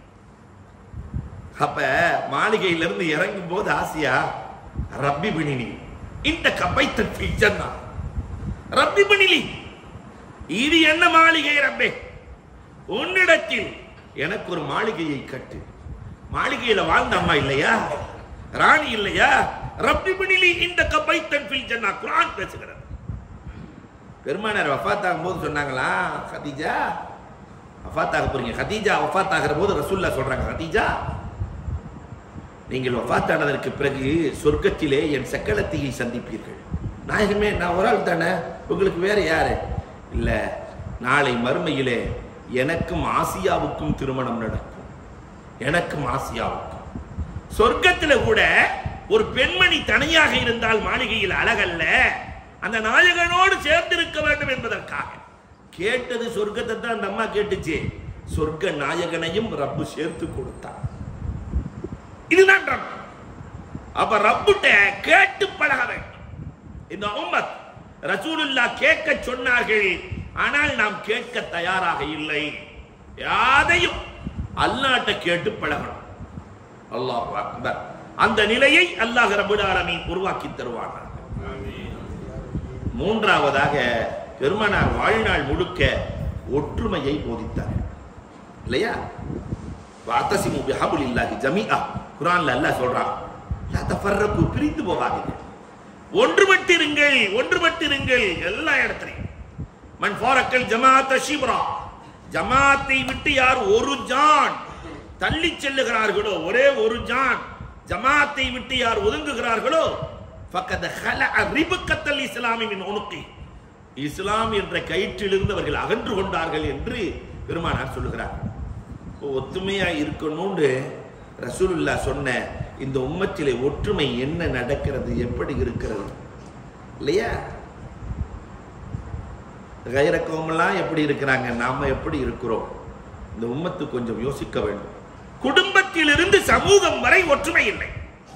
[SPEAKER 2] அப்ப மாளிகையிலிருந்து இறங்கும் போது ஆசியா ரப்பி பிணினி இந்த கபைத்தன் ஜன்னா ரப்பி பிணிலி இது என்ன மாளிகை ரப்பே உன்னிடத்தில் எனக்கு ஒரு மாளிகையை கட்டு மாளிகையில வாழ்ந்த அம்மா இல்லையா ராணி இல்லையா ரப்பி பிணிலி இந்த கபைத்தன் ஃபில் ஜன்னா குர்ஆன் பேசுகிறார் பெருமானார் வஃபாத் ஆகும்போது சொன்னாங்களா கதீஜா வஃபாத் ஆக போறீங்க கதீஜா வஃபாத் ஆகிற போது ரசூல்லா சொல்றாங்க கதீஜா நீங்கள் வஃபாத் ஆனதற்கு பிறகு சொர்க்கத்திலே என் சக்கலத்தையை சந்திப்பீர்கள் நாயகமே நான் ஒரு ஆள் தானே உங்களுக்கு வேற யாரு இல்ல நாளை மறுமையிலே எனக்கும் ஆசியாவுக்கும் திருமணம் நடக்கும் எனக்கும் ஆசியாவுக்கும் சொர்க்கத்துல கூட ஒரு பெண்மணி தனியாக இருந்தால் மாளிகையில் அழகல்ல அந்த நாயகனோடு சேர்ந்திருக்க வேண்டும் என்பதற்காக கேட்டது சொர்க்கத்தை தான் அந்த அம்மா கேட்டுச்சு சொர்க்க நாயகனையும் ரப்பு சேர்த்து கொடுத்தான் இதுதான் ரப் அப்ப ரப்புட்ட கேட்டு பழக வேண்டும் இந்த உம்மத் ரசூலுல்லா கேட்க சொன்னார்கள் ஆனால் நாம் கேட்க தயாராக இல்லை யாதையும் அல்லாட்ட கேட்டு பழகணும் அல்லாஹ் அக்பர் அந்த நிலையை அல்லாஹ் ரபுல் ஆலமீன் உருவாக்கி தருவானார் மூன்றாவதாக பெருமனார் வாழ்நாள் முழுக்க ஒற்றுமையை போதித்தார் இல்லையா வாத்தசிமு பிஹபுல் இல்லாஹி ஜமீஆ குர்ஆன்ல அல்லாஹ் சொல்றான் லா தஃபர்ரகு பிரிந்து போகாதீங்க ஒன்றுபட்டிருங்கள் ஒன்றுபட்டிருங்கள் எல்லா இடத்துலையும் மன் ஃபாரக்கல் ஜமாஅத் ஷிப்ரா ஜமாத்தை விட்டு யார் ஒரு ஜான் தள்ளி செல்லுகிறார்களோ ஒரே ஒரு ஜான் ஜமாத்தை விட்டு யார் ஒதுங்குகிறார்களோ ஃபக்கத் ஹலஅ ரிபக்கத்தல் இஸ்லாமி மின் உனுக்கி இஸ்லாம் என்ற கயிற்றிலிருந்து அவர்கள் அகன்று கொண்டார்கள் என்று பெருமானார் சொல்லுகிறார் இப்போ ஒத்துமையா இருக்கணும்னு ரசூலுல்லா சொன்ன இந்த உம்மத்திலே ஒற்றுமை என்ன நடக்கிறது எப்படி இருக்கிறது இல்லையா கைரக்கவமெல்லாம் எப்படி இருக்கிறாங்க நாம எப்படி இருக்கிறோம் இந்த உம்மத்து கொஞ்சம் யோசிக்க வேண்டும் குடும்பத்திலிருந்து சமூகம் வரை ஒற்றுமை இல்லை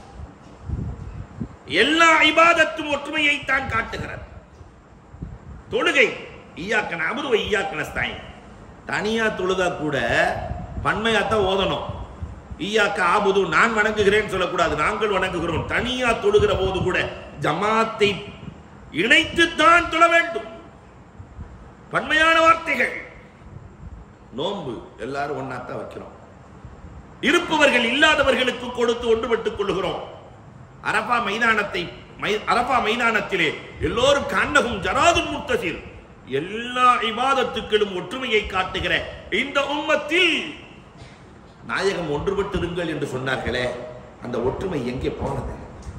[SPEAKER 2] எல்லா இபாதத்தும் ஒற்றுமையை தான் காட்டுகிறது தொழுகை ஈயாக்கன அமுதுவை ஈயாக்கன ஸ்தாய் தனியா தொழுதா கூட பன்மையா தான் ஓதணும் ஈயாக்க ஆபுது நான் வணங்குகிறேன் சொல்லக்கூடாது நாங்கள் வணங்குகிறோம் தனியா தொழுகிற போது கூட ஜமாத்தை இணைத்து தான் தொழ வேண்டும் பன்மையான வார்த்தைகள் நோன்பு எல்லாரும் ஒன்னாத்தான் வைக்கிறோம் இருப்பவர்கள் இல்லாதவர்களுக்கு கொடுத்து ஒன்றுபட்டுக் கொள்கிறோம் அரபா மைதானத்தை மை- அரபா மைதானத்திலே எல்லோரும் கண்ணகும் ஜராதும் முத்தசில் எல்லா இபாதத்துக்களும் ஒற்றுமையை காட்டுகிற இந்த உம்மத்தில் நாயகம் ஒன்றுபட்டிருங்கள் என்று சொன்னார்களே அந்த ஒற்றுமை எங்கே போனது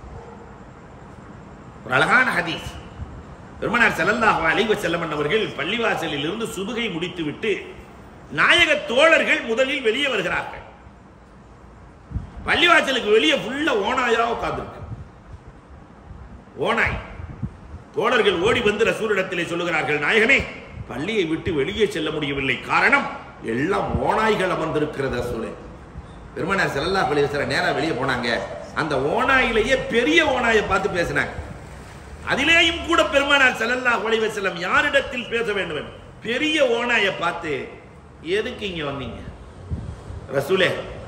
[SPEAKER 2] ஒரு அழகான ஹதீஸ் பெருமனார் ஸல்லல்லாஹு அலைஹி வஸல்லம் அவர்கள் பள்ளிவாசலில் இருந்து சுபுகை முடித்துவிட்டு நாயக தோழர்கள் முதலில் வெளியே வருகிறார்கள் பள்ளிவாசலுக்கு வெளியே ஃபுல்லா ஓனாயா உட்கார்ந்துருக்கு ஓனாய் தோழர்கள் ஓடி வந்து ரசூலிடத்திலே சொல்லுகிறார்கள் நாயகனே பள்ளியை விட்டு வெளியே செல்ல முடியவில்லை காரணம் எல்லாம் ஓனாய்கள் அமர்ந்திருக்கிறது ரசூலே பெருமனார் ஸல்லல்லாஹு அலைஹி வஸல்லம் நேரா வெளியே போனாங்க அந்த ஓனாயிலேயே பெரிய ஓனாயை பார்த்து பேசினாங்க அதிலேயும் கூட பெருமானார் ஸல்லல்லாஹு அலைஹி வஸல்லம் யாரிடத்தில் பேச வேண்டும் என்று பெரிய ஓனாயை பார்த்து எதுக்கு இங்க வந்தீங்க ரசூலே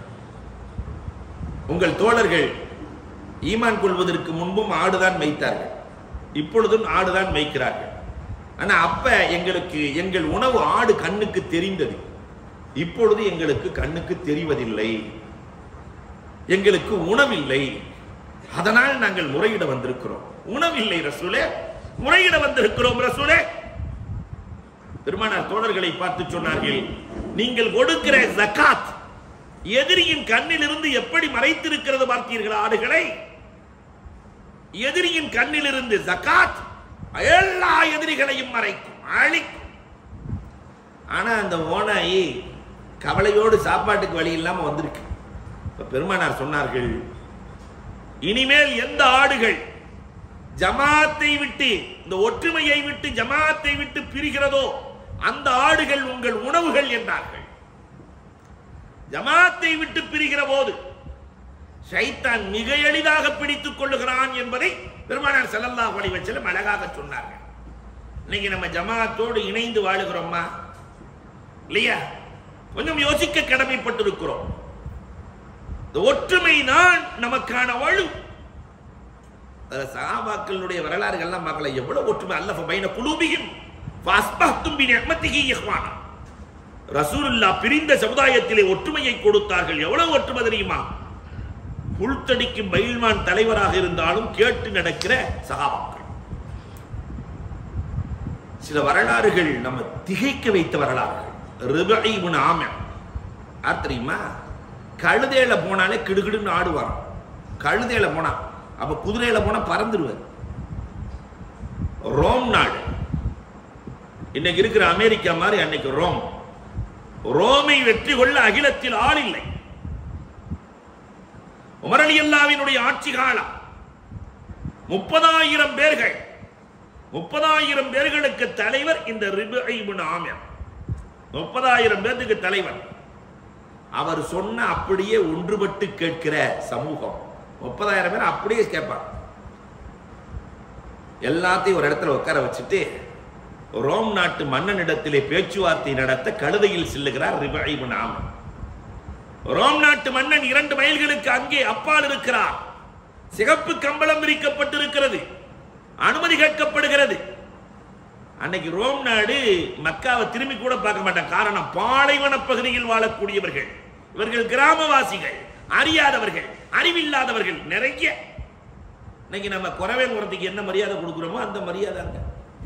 [SPEAKER 2] உங்கள் தோழர்கள் ஈமான் கொள்வதற்கு முன்பும் ஆடுதான் மேய்த்தார்கள் இப்பொழுதும் ஆடுதான் மேய்க்கிறார்கள் ஆனா அப்ப எங்களுக்கு எங்கள் உணவு ஆடு கண்ணுக்கு தெரிந்தது இப்பொழுது எங்களுக்கு கண்ணுக்கு தெரிவதில்லை எங்களுக்கு உணவில்லை அதனால் நாங்கள் முறையிட வந்திருக்கிறோம் உணவில்லை ரசூலே முறையிட வந்திருக்கிறோம் ரசூலே பெருமானார் தோழர்களை பார்த்து சொன்னார்கள் நீங்கள் கொடுக்கிற ஜகாத் எதிரியின் கண்ணிலிருந்து எப்படி மறைத்திருக்கிறது பார்த்தீர்களா ஆடுகளை எதிரியின் கண்ணிலிருந்து ஜகாத் எல்லா எதிரிகளையும் மறைக்கும் அழிக்கும் ஆனா அந்த ஓனாயி கவலையோடு சாப்பாட்டுக்கு வழி இல்லாம வந்திருக்கு இப்ப பெருமானார் சொன்னார்கள் இனிமேல் எந்த ஆடுகள் ஜமாத்தை விட்டு இந்த ஒற்றுமையை விட்டு ஜமாத்தை விட்டு பிரிகிறதோ அந்த ஆடுகள் உங்கள் உணவுகள் என்றார்கள் ஜமாத்தை விட்டு பிரிகிற போது ஷைத்தான் மிக எளிதாக பிடித்துக் கொள்ளுகிறான் என்பதை பெருமானார் ஸல்லல்லாஹு அலைஹி வஸல்லம் அழகாக சொன்னார்கள் இன்னைக்கு நம்ம ஜமாத்தோடு இணைந்து வாழுகிறோமா இல்லையா கொஞ்சம் யோசிக்க கடமைப்பட்டிருக்கிறோம் இந்த ஒற்றுமை தான் நமக்கான வலு அதுல சஹாபாக்களுடைய வரலாறுகள்லாம் பார்க்கல எவ்வளவு ஒற்றுமை அல்லஃப பைன குலூபிஹிம் ஃபஸ்பஹ்தும் பினிஅமத்திஹி இஹ்வானா ரசூலுல்லா பிரிந்த சமுதாயத்திலே ஒற்றுமையை கொடுத்தார்கள் எவ்வளவு ஒற்றுமை தெரியுமா புல்தடிக்கும் பயில்மான் தலைவராக இருந்தாலும் கேட்டு நடக்கிற சகாபாக்கள் சில வரலாறுகள் நம்ம திகைக்க வைத்த வரலாறுகள் ரிபை இப்னு ஆமிர் யார் தெரியுமா கழுதையில போனாலே கிடுகிடுன்னு ஆடுவார் கழுதையில போனா அப்ப குதிரையில போனா பறந்துடுவார் ரோம் நாடு இன்னைக்கு இருக்கிற அமெரிக்கா மாதிரி அன்னைக்கு ரோம் ரோமை வெற்றி கொள்ள அகிலத்தில் ஆள் இல்லை உமரலி அல்லாவினுடைய ஆட்சி காலம் முப்பதாயிரம் பேர்கள் முப்பதாயிரம் பேர்களுக்கு தலைவர் இந்த ரிபைபுன் ஆமிர் முப்பதாயிரம் பேருக்கு தலைவர் அவர் சொன்ன அப்படியே ஒன்றுபட்டு கேட்கிற சமூகம் முப்பதாயிரம் பேர் அப்படியே கேட்பாங்க எல்லாத்தையும் ஒரு இடத்துல உட்கார வச்சுட்டு ரோம் நாட்டு மன்னனிடத்திலே பேச்சுவார்த்தை நடத்த கழுதையில் செல்லுகிறார் ரிபைபுன் ஆமிர் ரோம் நாட்டு மன்னன் இரண்டு மைல்களுக்கு அங்கே அப்பால் இருக்கிறார் சிகப்பு கம்பளம் விரிக்கப்பட்டிருக்கிறது அனுமதி கேட்கப்படுகிறது அன்னைக்கு ரோம் நாடு மக்காவை திரும்பி கூட பார்க்க மாட்டாங்க காரணம் பாலைவன பகுதியில் வாழக்கூடியவர்கள் இவர்கள் கிராமவாசிகள் அறியாதவர்கள் அறிவில்லாதவர்கள் நிறைய இன்னைக்கு நம்ம குறவேல் உரத்துக்கு என்ன மரியாதை கொடுக்கிறோமோ அந்த மரியாதை அங்க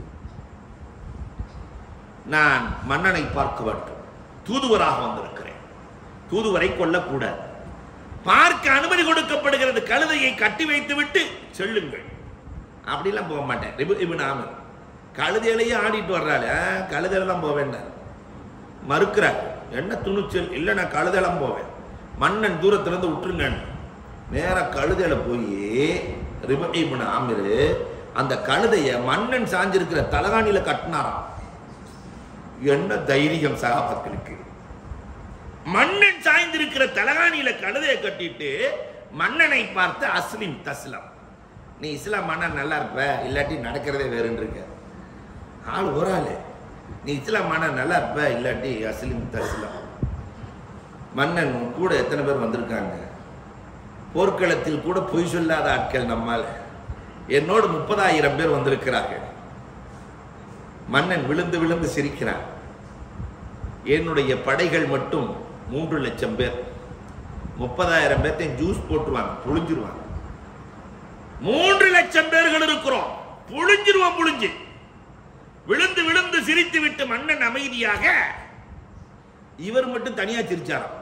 [SPEAKER 2] நான் மன்னனை பார்க்க வேண்டும் தூதுவராக வந்திருக்கிறேன் தூதுவரை கொல்லக்கூடாது பார்க்க அனுமதி கொடுக்கப்படுகிறது கழுதையை கட்டி வைத்து விட்டு செல்லுங்கள் அப்படிலாம் போக மாட்டேன் ரிபு இபின் ஆமிர் கழுதையிலேயே ஆடிட்டு வர்றாள் கழுதையில தான் போவேன் மறுக்கிறார் என்ன துணிச்சல் இல்லை நான் கழுதையெல்லாம் போவேன் மன்னன் தூரத்துல இருந்து விட்டுருங்க நேரா கழுதையில போய் ரிபு இபின் ஆமிர் அந்த கழுதைய மன்னன் சாஞ்சிருக்கிற தலகாணியில கட்டினாராம் என்ன தைரியம் சகாபாக்களுக்கு மன்னன் சாய்ந்திருக்கிற தலகாணியில கழுதையை கட்டிட்டு மன்னனை பார்த்து அஸ்லிம் தஸ்லம் நீ இஸ்லாம் மன்னன் நல்லா இருப்ப இல்லாட்டி நடக்கிறதே வேறுன்னு இருக்க ஆள் ஒரு ஆளு நீ இஸ்லாம் மன்னன் நல்லா இருப்ப இல்லாட்டி அஸ்லிம் தஸ்லம் மன்னன் கூட எத்தனை பேர் வந்திருக்காங்க போர்க்களத்தில் கூட பொய் சொல்லாத ஆட்கள் நம்மால என்னோடு முப்பதாயிரம் பேர் வந்திருக்கிறார்கள் மன்னன் விழுந்து விழுந்து சிரிக்கிறான் என்னுடைய படைகள் மட்டும் மூன்று லட்சம் பேர் முப்பதாயிரம் பேர்த்தையும் ஜூஸ் போட்டுருவாங்க புழிஞ்சிருவாங்க மூன்று லட்சம் பேர்கள் இருக்கிறோம் புழிஞ்சிருவோம் புழிஞ்சு விழுந்து விழுந்து சிரித்து விட்டு மன்னன் அமைதியாக இவர் மட்டும் தனியா சிரிச்சாராம்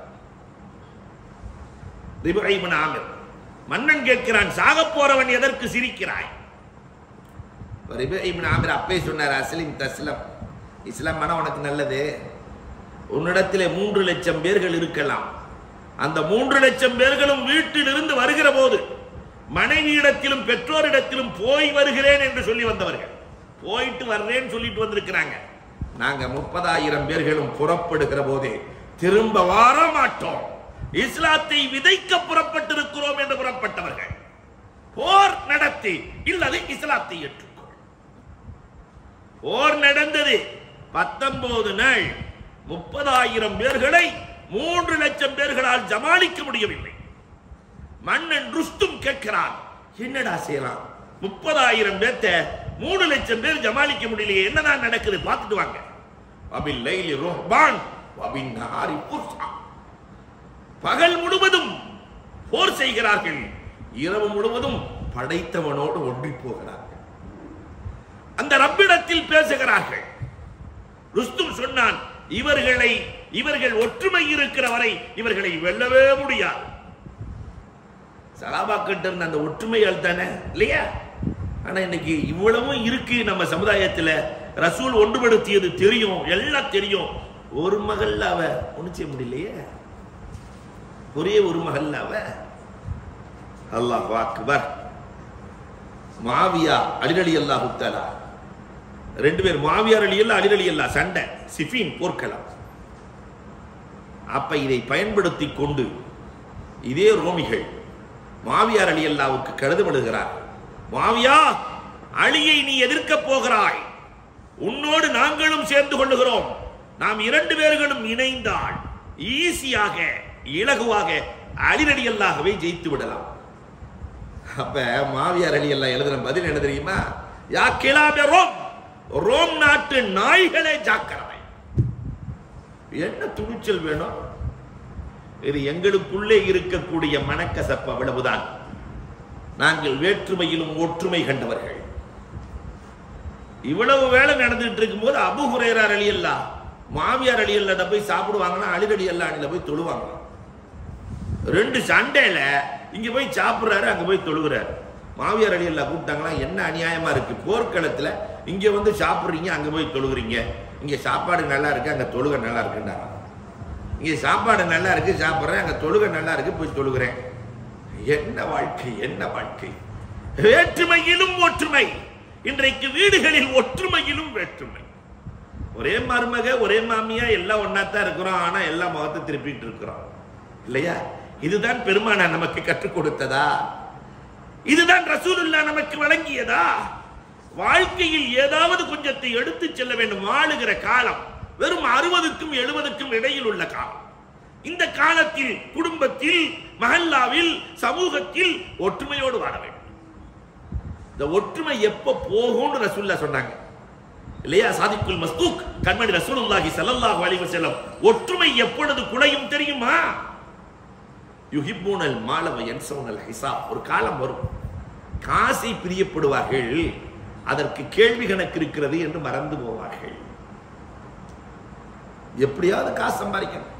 [SPEAKER 2] ரிபுகைமன் ஆமிர் மன்னன் கேட்கிறான் சாக போறவன் எதற்கு சிரிக்கிறாய் ரிபுகைமன் ஆமிர் அப்பே சொன்னார் அஸ்லிம் தஸ்லம் இஸ்லாம் மனம் உனக்கு நல்லது உன்னிடத்திலே மூன்று லட்சம் பேர்கள் இருக்கலாம் அந்த மூன்று லட்சம் பேர்களும் வீட்டிலிருந்து வருகிற போது மனைவியிடத்திலும் பெற்றோரிடத்திலும் போய் வருகிறேன் என்று சொல்லி வந்தவர்கள் போயிட்டு வர்றேன்னு சொல்லிட்டு வந்திருக்கிறாங்க நாங்க முப்பதாயிரம் பேர்களும் புறப்படுகிற போதே திரும்ப வர மாட்டோம் இஸ்லாத்தை விதைக்க புறப்பட்டிருக்கிறோம் என்று புறப்பட்டவர்கள் போர் நடத்தி இல்லது இஸ்லாத்தை ஏற்றுக்கொள் போர் நடந்தது பத்தொன்பது நாள் முப்பதாயிரம் பேர்களை மூன்று லட்சம் பேர்களால் ஜமாளிக்க முடியவில்லை மன்னன் ருஸ்தும் கேட்கிறான் என்னடா செய்யலாம் முப்பதாயிரம் பேர்த்த மூணு லட்சம் பேர் ஜமாளிக்க முடியலையே என்னதான் நடக்குது பார்த்துட்டு வாங்க அபில் லைலி ருஹ்பான் வபின் நஹாரி புர்சா பகல் முழுவதும் போர் செய்கிறார்கள் இரவு முழுவதும் படைத்தவனோடு ஒன்றி போகிறார்கள் அந்த ரப்பிடத்தில் பேசுகிறார்கள் ருஸ்தும் சொன்னான் இவர்களை இவர்கள் ஒற்றுமை இருக்கிற வரை இவர்களை வெல்லவே முடியாது சகாபாக்கிட்ட இருந்த அந்த ஒற்றுமையால் தானே இல்லையா ஆனா இன்னைக்கு இவ்வளவும் இருக்கு நம்ம சமுதாயத்துல ரசூல் ஒன்றுபடுத்தியது தெரியும் எல்லாம் தெரியும் ஒரு மகள்ல அவ ஒண்ணு செய்ய முடியலையே ஒரே ஒரு மகள்ல அவ அல்லாஹ் அக்பர் மாவியா அலிரலி அல்லாஹ் தஆலா ரெண்டு பேர் மாவியார் அலி அல்லா அலிரலி அல்லா சண்டை சிஃபின் போர்க்களம் அப்ப இதை பயன்படுத்தி கொண்டு இதே ரோமிகள் மாவியார் அலி அல்லாவுக்கு கருதப்படுகிறார் மாவியா அலியை நீ எதிர்க்க போகிறாய் உன்னோடு நாங்களும் சேர்ந்து கொள்ளுகிறோம் நாம் இரண்டு பேர்களும் இணைந்தால் ஈஸியாக இலகுவாக அலிரடி அல்லாகவே ஜெயித்து விடலாம் அப்ப மாவியார் அலி அல்லா எழுதுன பதில் என்ன தெரியுமா யா கிளாபே ரோம் ரோம் நாட்டு நாய்களே ஜாக்கிரதை என்ன துணிச்சல் வேணும் இது எங்களுக்குள்ளே இருக்கக்கூடிய மனக்கசப்பு அவ்வளவுதான் நாங்கள் வேற்றுமையிலும் ஒற்றுமை கண்டவர்கள் இவ்வளவு வேலை நடந்துட்டு இருக்கும்போது அபு ஹுரேரார் அலி அல்லா மாவியார் அலி அல்லா போய் சாப்பிடுவாங்கன்னா அலிரடி அல்லா அணில போய் தொழுவாங்களாம் ரெண்டு சண்டையில இங்க போய் சாப்பிடுறாரு அங்க போய் தொழுகிறாரு மாவியார் அலி அல்லா கூப்பிட்டாங்களா என்ன அநியாயமா இருக்கு போர்க்களத்துல இங்க வந்து சாப்பிடுறீங்க அங்க போய் தொழுகிறீங்க இங்க சாப்பாடு நல்லா இருக்கு அங்க தொழுக நல்லா இருக்குன்றாங்க இங்க சாப்பாடு நல்லா இருக்கு சாப்பிடுறேன் அங்க தொழுக நல்லா இருக்கு போய் தொழுகிறேன் என்ன வாழ்க்கை என்ன வாழ்க்கை வேற்றுமையிலும் ஒற்றுமை இன்றைக்கு வீடுகளில் ஒற்றுமையிலும் வேற்றுமை ஒரே மருமக ஒரே மாமியா எல்லாம் ஒன்னாத்தான் இருக்கிறோம் ஆனா எல்லாம் முகத்தை திருப்பிட்டு இருக்கிறோம் இல்லையா இதுதான் பெருமானா நமக்கு கற்றுக் கொடுத்ததா இதுதான் ரசூலுல்லா நமக்கு வழங்கியதா வாழ்க்கையில் ஏதாவது கொஞ்சத்தை எடுத்து செல்ல வேண்டும் வாழுகிற காலம் வெறும் அறுபதுக்கும் எழுபதுக்கும் இடையில் உள்ள காலம் இந்த காலத்தில் குடும்பத்தில் மஹல்லாவில் சமூகத்தில் ஒற்றுமையோடு வாழ வேண்டும் இந்த ஒற்றுமை எப்ப போகும்னு ரசூல்லா சொன்னாங்க இல்லையா சாதிக்குல் மஸ்தூக் கண்மணி ரசூலுல்லாஹி ஸல்லல்லாஹு அலைஹி வஸல்லம் ஒற்றுமை எப்பொழுது குலையும் தெரியுமா யுஹிப்பூனல் மாலவ யன்சவுனல் ஹிசாப் ஒரு காலம் வரும் காசை பிரியப்படுவார்கள் அதற்கு கேள்வி கணக்கு இருக்கிறது என்று மறந்து போவார்கள் எப்படியாவது காசு சம்பாதிக்கணும்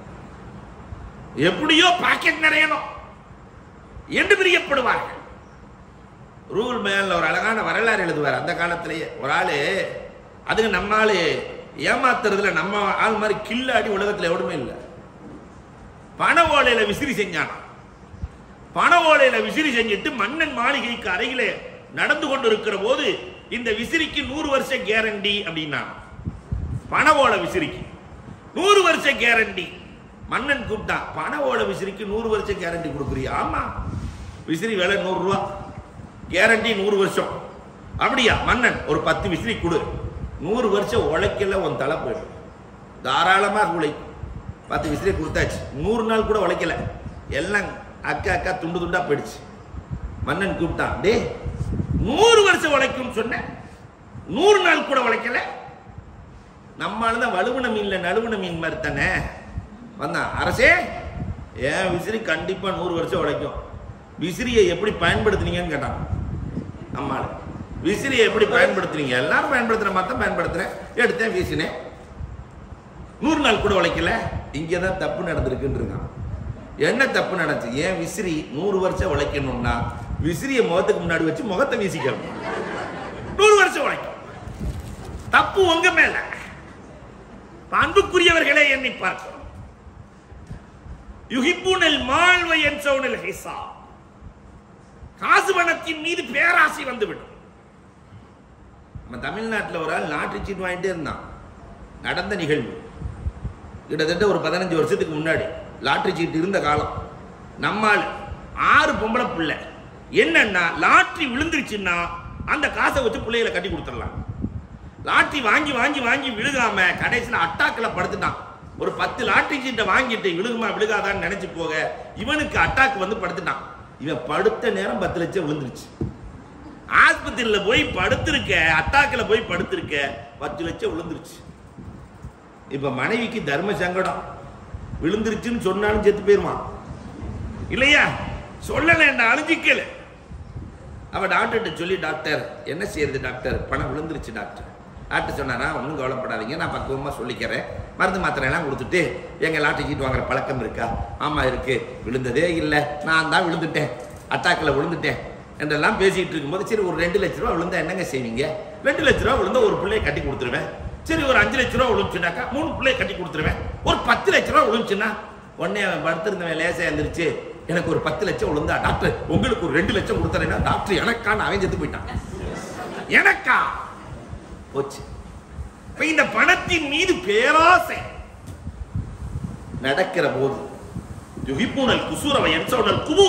[SPEAKER 2] எப்படியோ பாக்கெட் நிறையணும் என்று பிரியப்படுவார்கள் ரூல் மேல ஒரு அழகான வரலாறு எழுதுவார் அந்த காலத்திலேயே ஒரு ஆளு அதுக்கு நம்ம ஆளு ஏமாத்துறதுல நம்ம ஆள் மாதிரி கில்லாடி உலகத்துல எவனுமே இல்லை பண ஓலையில விசிறி செஞ்சானாம் பண ஓலையில விசிறி செஞ்சுட்டு மன்னன் மாளிகைக்கு அருகில நடந்து கொண்டிருக்கிற போது இந்த விசிறிக்கு நூறு வருஷம் கேரண்டி அப்படின்னா பண ஓலை விசிறிக்கு நூறு வருஷம் கேரண்டி மன்னன் கூப்பிட்டான் பண ஓலை விசிறிக்கு நூறு வருஷம் கேரண்டி கொடுக்குறியா ஆமா விசிறி விலை நூறு ரூபா கேரண்டி நூறு வருஷம் அப்படியா மன்னன் ஒரு பத்து விசிறி கொடு நூறு வருஷம் உழைக்கல உன் தலை போயிடும் தாராளமா உழை பத்து விசிறி கொடுத்தாச்சு நூறு நாள் கூட உழைக்கல எல்லாம் அக்கா அக்கா துண்டு துண்டா போயிடுச்சு மன்னன் கூப்பிட்டான் டே நூறு வருஷம் உழைக்கும் சொன்ன நூறு நாள் கூட உழைக்கல நம்மால தான் வலுவன மீன்ல நழுவன மீன் மாதிரி தானே வந்தான் அரசே ஏன் விசிறி கண்டிப்பா நூறு வருஷம் உழைக்கும் விசிறியை எப்படி பயன்படுத்துனீங்கன்னு கேட்டான் அம்மாள் விசிறியை எப்படி பயன்படுத்துறீங்க எல்லாரும் பயன்படுத்துற மாதிரி தான் பயன்படுத்துறேன் எடுத்தேன் வீசினேன் நூறு நாள் கூட உழைக்கல இங்கே தான் தப்பு நடந்திருக்குன்னு இருக்கான் என்ன தப்பு நடந்துச்சு ஏன் விசிறி நூறு வருஷம் உழைக்கணும்னா விசிறியை முகத்துக்கு முன்னாடி வச்சு முகத்தை வீசிக்கணும் நூறு வருஷம் உழைக்கும் தப்பு உங்க மேல அன்புக்குரியவர்களே எண்ணி பார்க்கிறோம் யுகிப்புனல் மாழ்வை என் சவுனல் ஹிசா காசு பணத்தின் மீது பேராசை வந்துவிடும் நம்ம தமிழ்நாட்டில் ஒரு ஆள் லாட்டரி சீட் வாங்கிட்டே இருந்தான் நடந்த நிகழ்வு கிட்டத்தட்ட ஒரு பதினஞ்சு வருஷத்துக்கு முன்னாடி லாட்டரி சீட்டு இருந்த காலம் நம்மால் ஆறு பொம்பளை பிள்ளை என்னன்னா லாட்டரி விழுந்துருச்சுன்னா அந்த காசை வச்சு பிள்ளைகளை கட்டி கொடுத்துடலாம் லாட்டரி வாங்கி வாங்கி வாங்கி விழுகாம கடைசியில் அட்டாக்கில் படுத்துட்டான் ஒரு பத்து லாட்டரி சீட்டை வாங்கிட்டு விழுகுமா விழுகாதான்னு நினைச்சு போக இவனுக்கு அட்டாக் வந்து படுத்துட்டான் இவன் படுத்த நேரம் பத்து லட்சம் விழுந்துருச்சு ஆஸ்பத்திரியில போய் படுத்திருக்க அட்டாக்கில் போய் படுத்திருக்க பத்து லட்சம் விழுந்துருச்சு இப்ப மனைவிக்கு தர்ம சங்கடம் விழுந்துருச்சுன்னு சொன்னாலும் செத்து போயிருவான் இல்லையா சொல்லலைன்னா அழிஞ்சிக்கல அவ டாக்டர்கிட்ட சொல்லி டாக்டர் என்ன செய்யறது டாக்டர் பணம் விழுந்துருச்சு டாக்டர் டாக்டர் சொன்னாரா ஒன்றும் கவலைப்படாதீங்க நான் பக்குவமாக சொல்லிக்கிறேன் மருந்து மாத்திரை எல்லாம் கொடுத்துட்டு எங்கள் லாட்டரி சீட் வாங்குற பழக்கம் இருக்கா ஆமாம் இருக்கு விழுந்ததே இல்லை நான் தான் விழுந்துட்டேன் அட்டாக்கில் விழுந்துட்டேன் என்றெல்லாம் பேசிக்கிட்டு இருக்கும்போது சரி ஒரு ரெண்டு லட்ச ரூபா விழுந்தா என்னங்க செய்வீங்க ரெண்டு லட்ச ரூபா விழுந்தா ஒரு பிள்ளையை கட்டி கொடுத்துருவேன் சரி ஒரு அஞ்சு லட்ச ரூபா விழுந்துச்சுனாக்கா மூணு பிள்ளையை கட்டி கொடுத்துருவேன் ஒரு பத்து லட்ச ரூபா விழுந்துச்சுன்னா உடனே அவன் படுத்திருந்தவன் லேசா எழுந்திருச்சு எனக்கு ஒரு பத்து லட்சம் விழுந்தா டாக்டர் உங்களுக்கு ஒரு ரெண்டு லட்சம் கொடுத்தறேன்னா டாக்டர் எனக்கான்னு அவன் செத்து போயிட்டான் எனக்கா போச்சு இப்ப இந்த பணத்தின் மீது பேராசை நடக்கிற போது யுகிப்பூனல் குசூரவை என்சோனல் குபு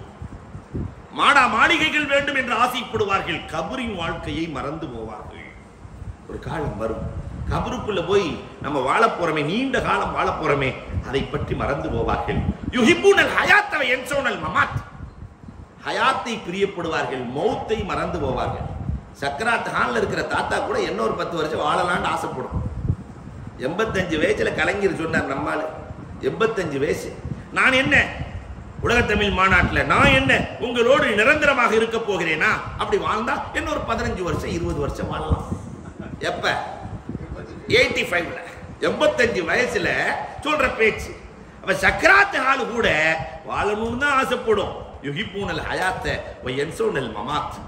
[SPEAKER 2] மாடா மாளிகைகள் வேண்டும் என்று ஆசைப்படுவார்கள் கபரின் வாழ்க்கையை மறந்து போவார்கள் ஒரு காலம் வரும் கபருக்குள்ள போய் நம்ம வாழப் போறோமே நீண்ட காலம் வாழப் போறோமே அதை பற்றி மறந்து போவார்கள் யுஹிப்பூனல் ஹயாத்தவை என்சோனல் மமாத் ஹயாத்தை பிரியப்படுவார்கள் மௌத்தை மறந்து போவார்கள் சக்கராத் ஹான்ல இருக்கிற தாத்தா கூட என்ன ஒரு பத்து வருஷம் வாழலாம்னு ஆசைப்படும் எண்பத்தஞ்சு வயசுல கலைஞர் சொன்னார் நம்மால எண்பத்தஞ்சு வயசு நான் என்ன உலக தமிழ் மாநாட்டில் நான் என்ன உங்களோடு நிரந்தரமாக இருக்க போகிறேனா அப்படி வாழ்ந்தா என்ன ஒரு பதினஞ்சு வருஷம் இருபது வருஷம் வாழலாம் எப்ப எயிட்டி ஃபைவ்ல எண்பத்தஞ்சு வயசுல சொல்ற பேச்சு அப்ப சக்கராத்து ஆளு கூட வாழணும்னு தான் ஆசைப்படும் யுகிப்பூனல் ஹயாத்த என்சோனல் மமாத்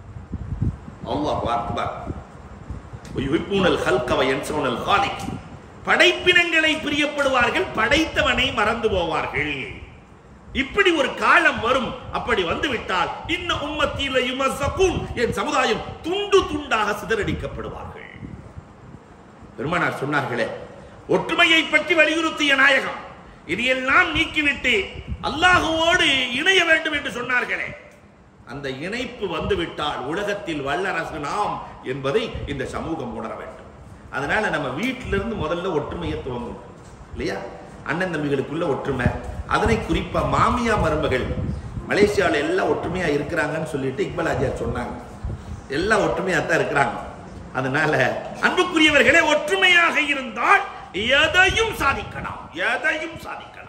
[SPEAKER 2] அல்லாஹ் அக்பர் யுகிப்பூனல் ஹல்க என்சோனல் ஹாலிக் படைப்பினங்களை பிரியப்படுவார்கள் படைத்தவனை மறந்து போவார்கள் இப்படி ஒரு காலம் வரும் அப்படி வந்து விட்டால் இன்ன உம்மத்தில யுமசகுன் என் சமுதாயம் துண்டு துண்டாக சிதறடிக்கப்படுவார்கள் பெருமானார் சொன்னார்களே ஒற்றுமையை பற்றி வலியுறுத்திய நாயகம் இதையெல்லாம் நீக்கிவிட்டு அல்லாஹுவோடு இணைய வேண்டும் என்று சொன்னார்களே அந்த இணைப்பு வந்துவிட்டால் உலகத்தில் வல்லரசு நாம் என்பதை இந்த சமூகம் உணர வேண்டும் அதனால நம்ம வீட்டிலிருந்து முதல்ல ஒற்றுமையை துவங்கும் இல்லையா அண்ணன் தம்பிகளுக்குள்ள ஒற்றுமை அதனை குறிப்பா மாமியா மருமகள் மலேசியாவில் எல்லாம் ஒற்றுமையா இருக்கிறாங்கன்னு சொல்லிட்டு இக்பல் ஆஜியார் சொன்னாங்க எல்லாம் ஒற்றுமையா தான் இருக்கிறாங்க அதனால அன்புக்குரியவர்களே ஒற்றுமையாக இருந்தால் எதையும் சாதிக்கலாம் எதையும் சாதிக்கலாம்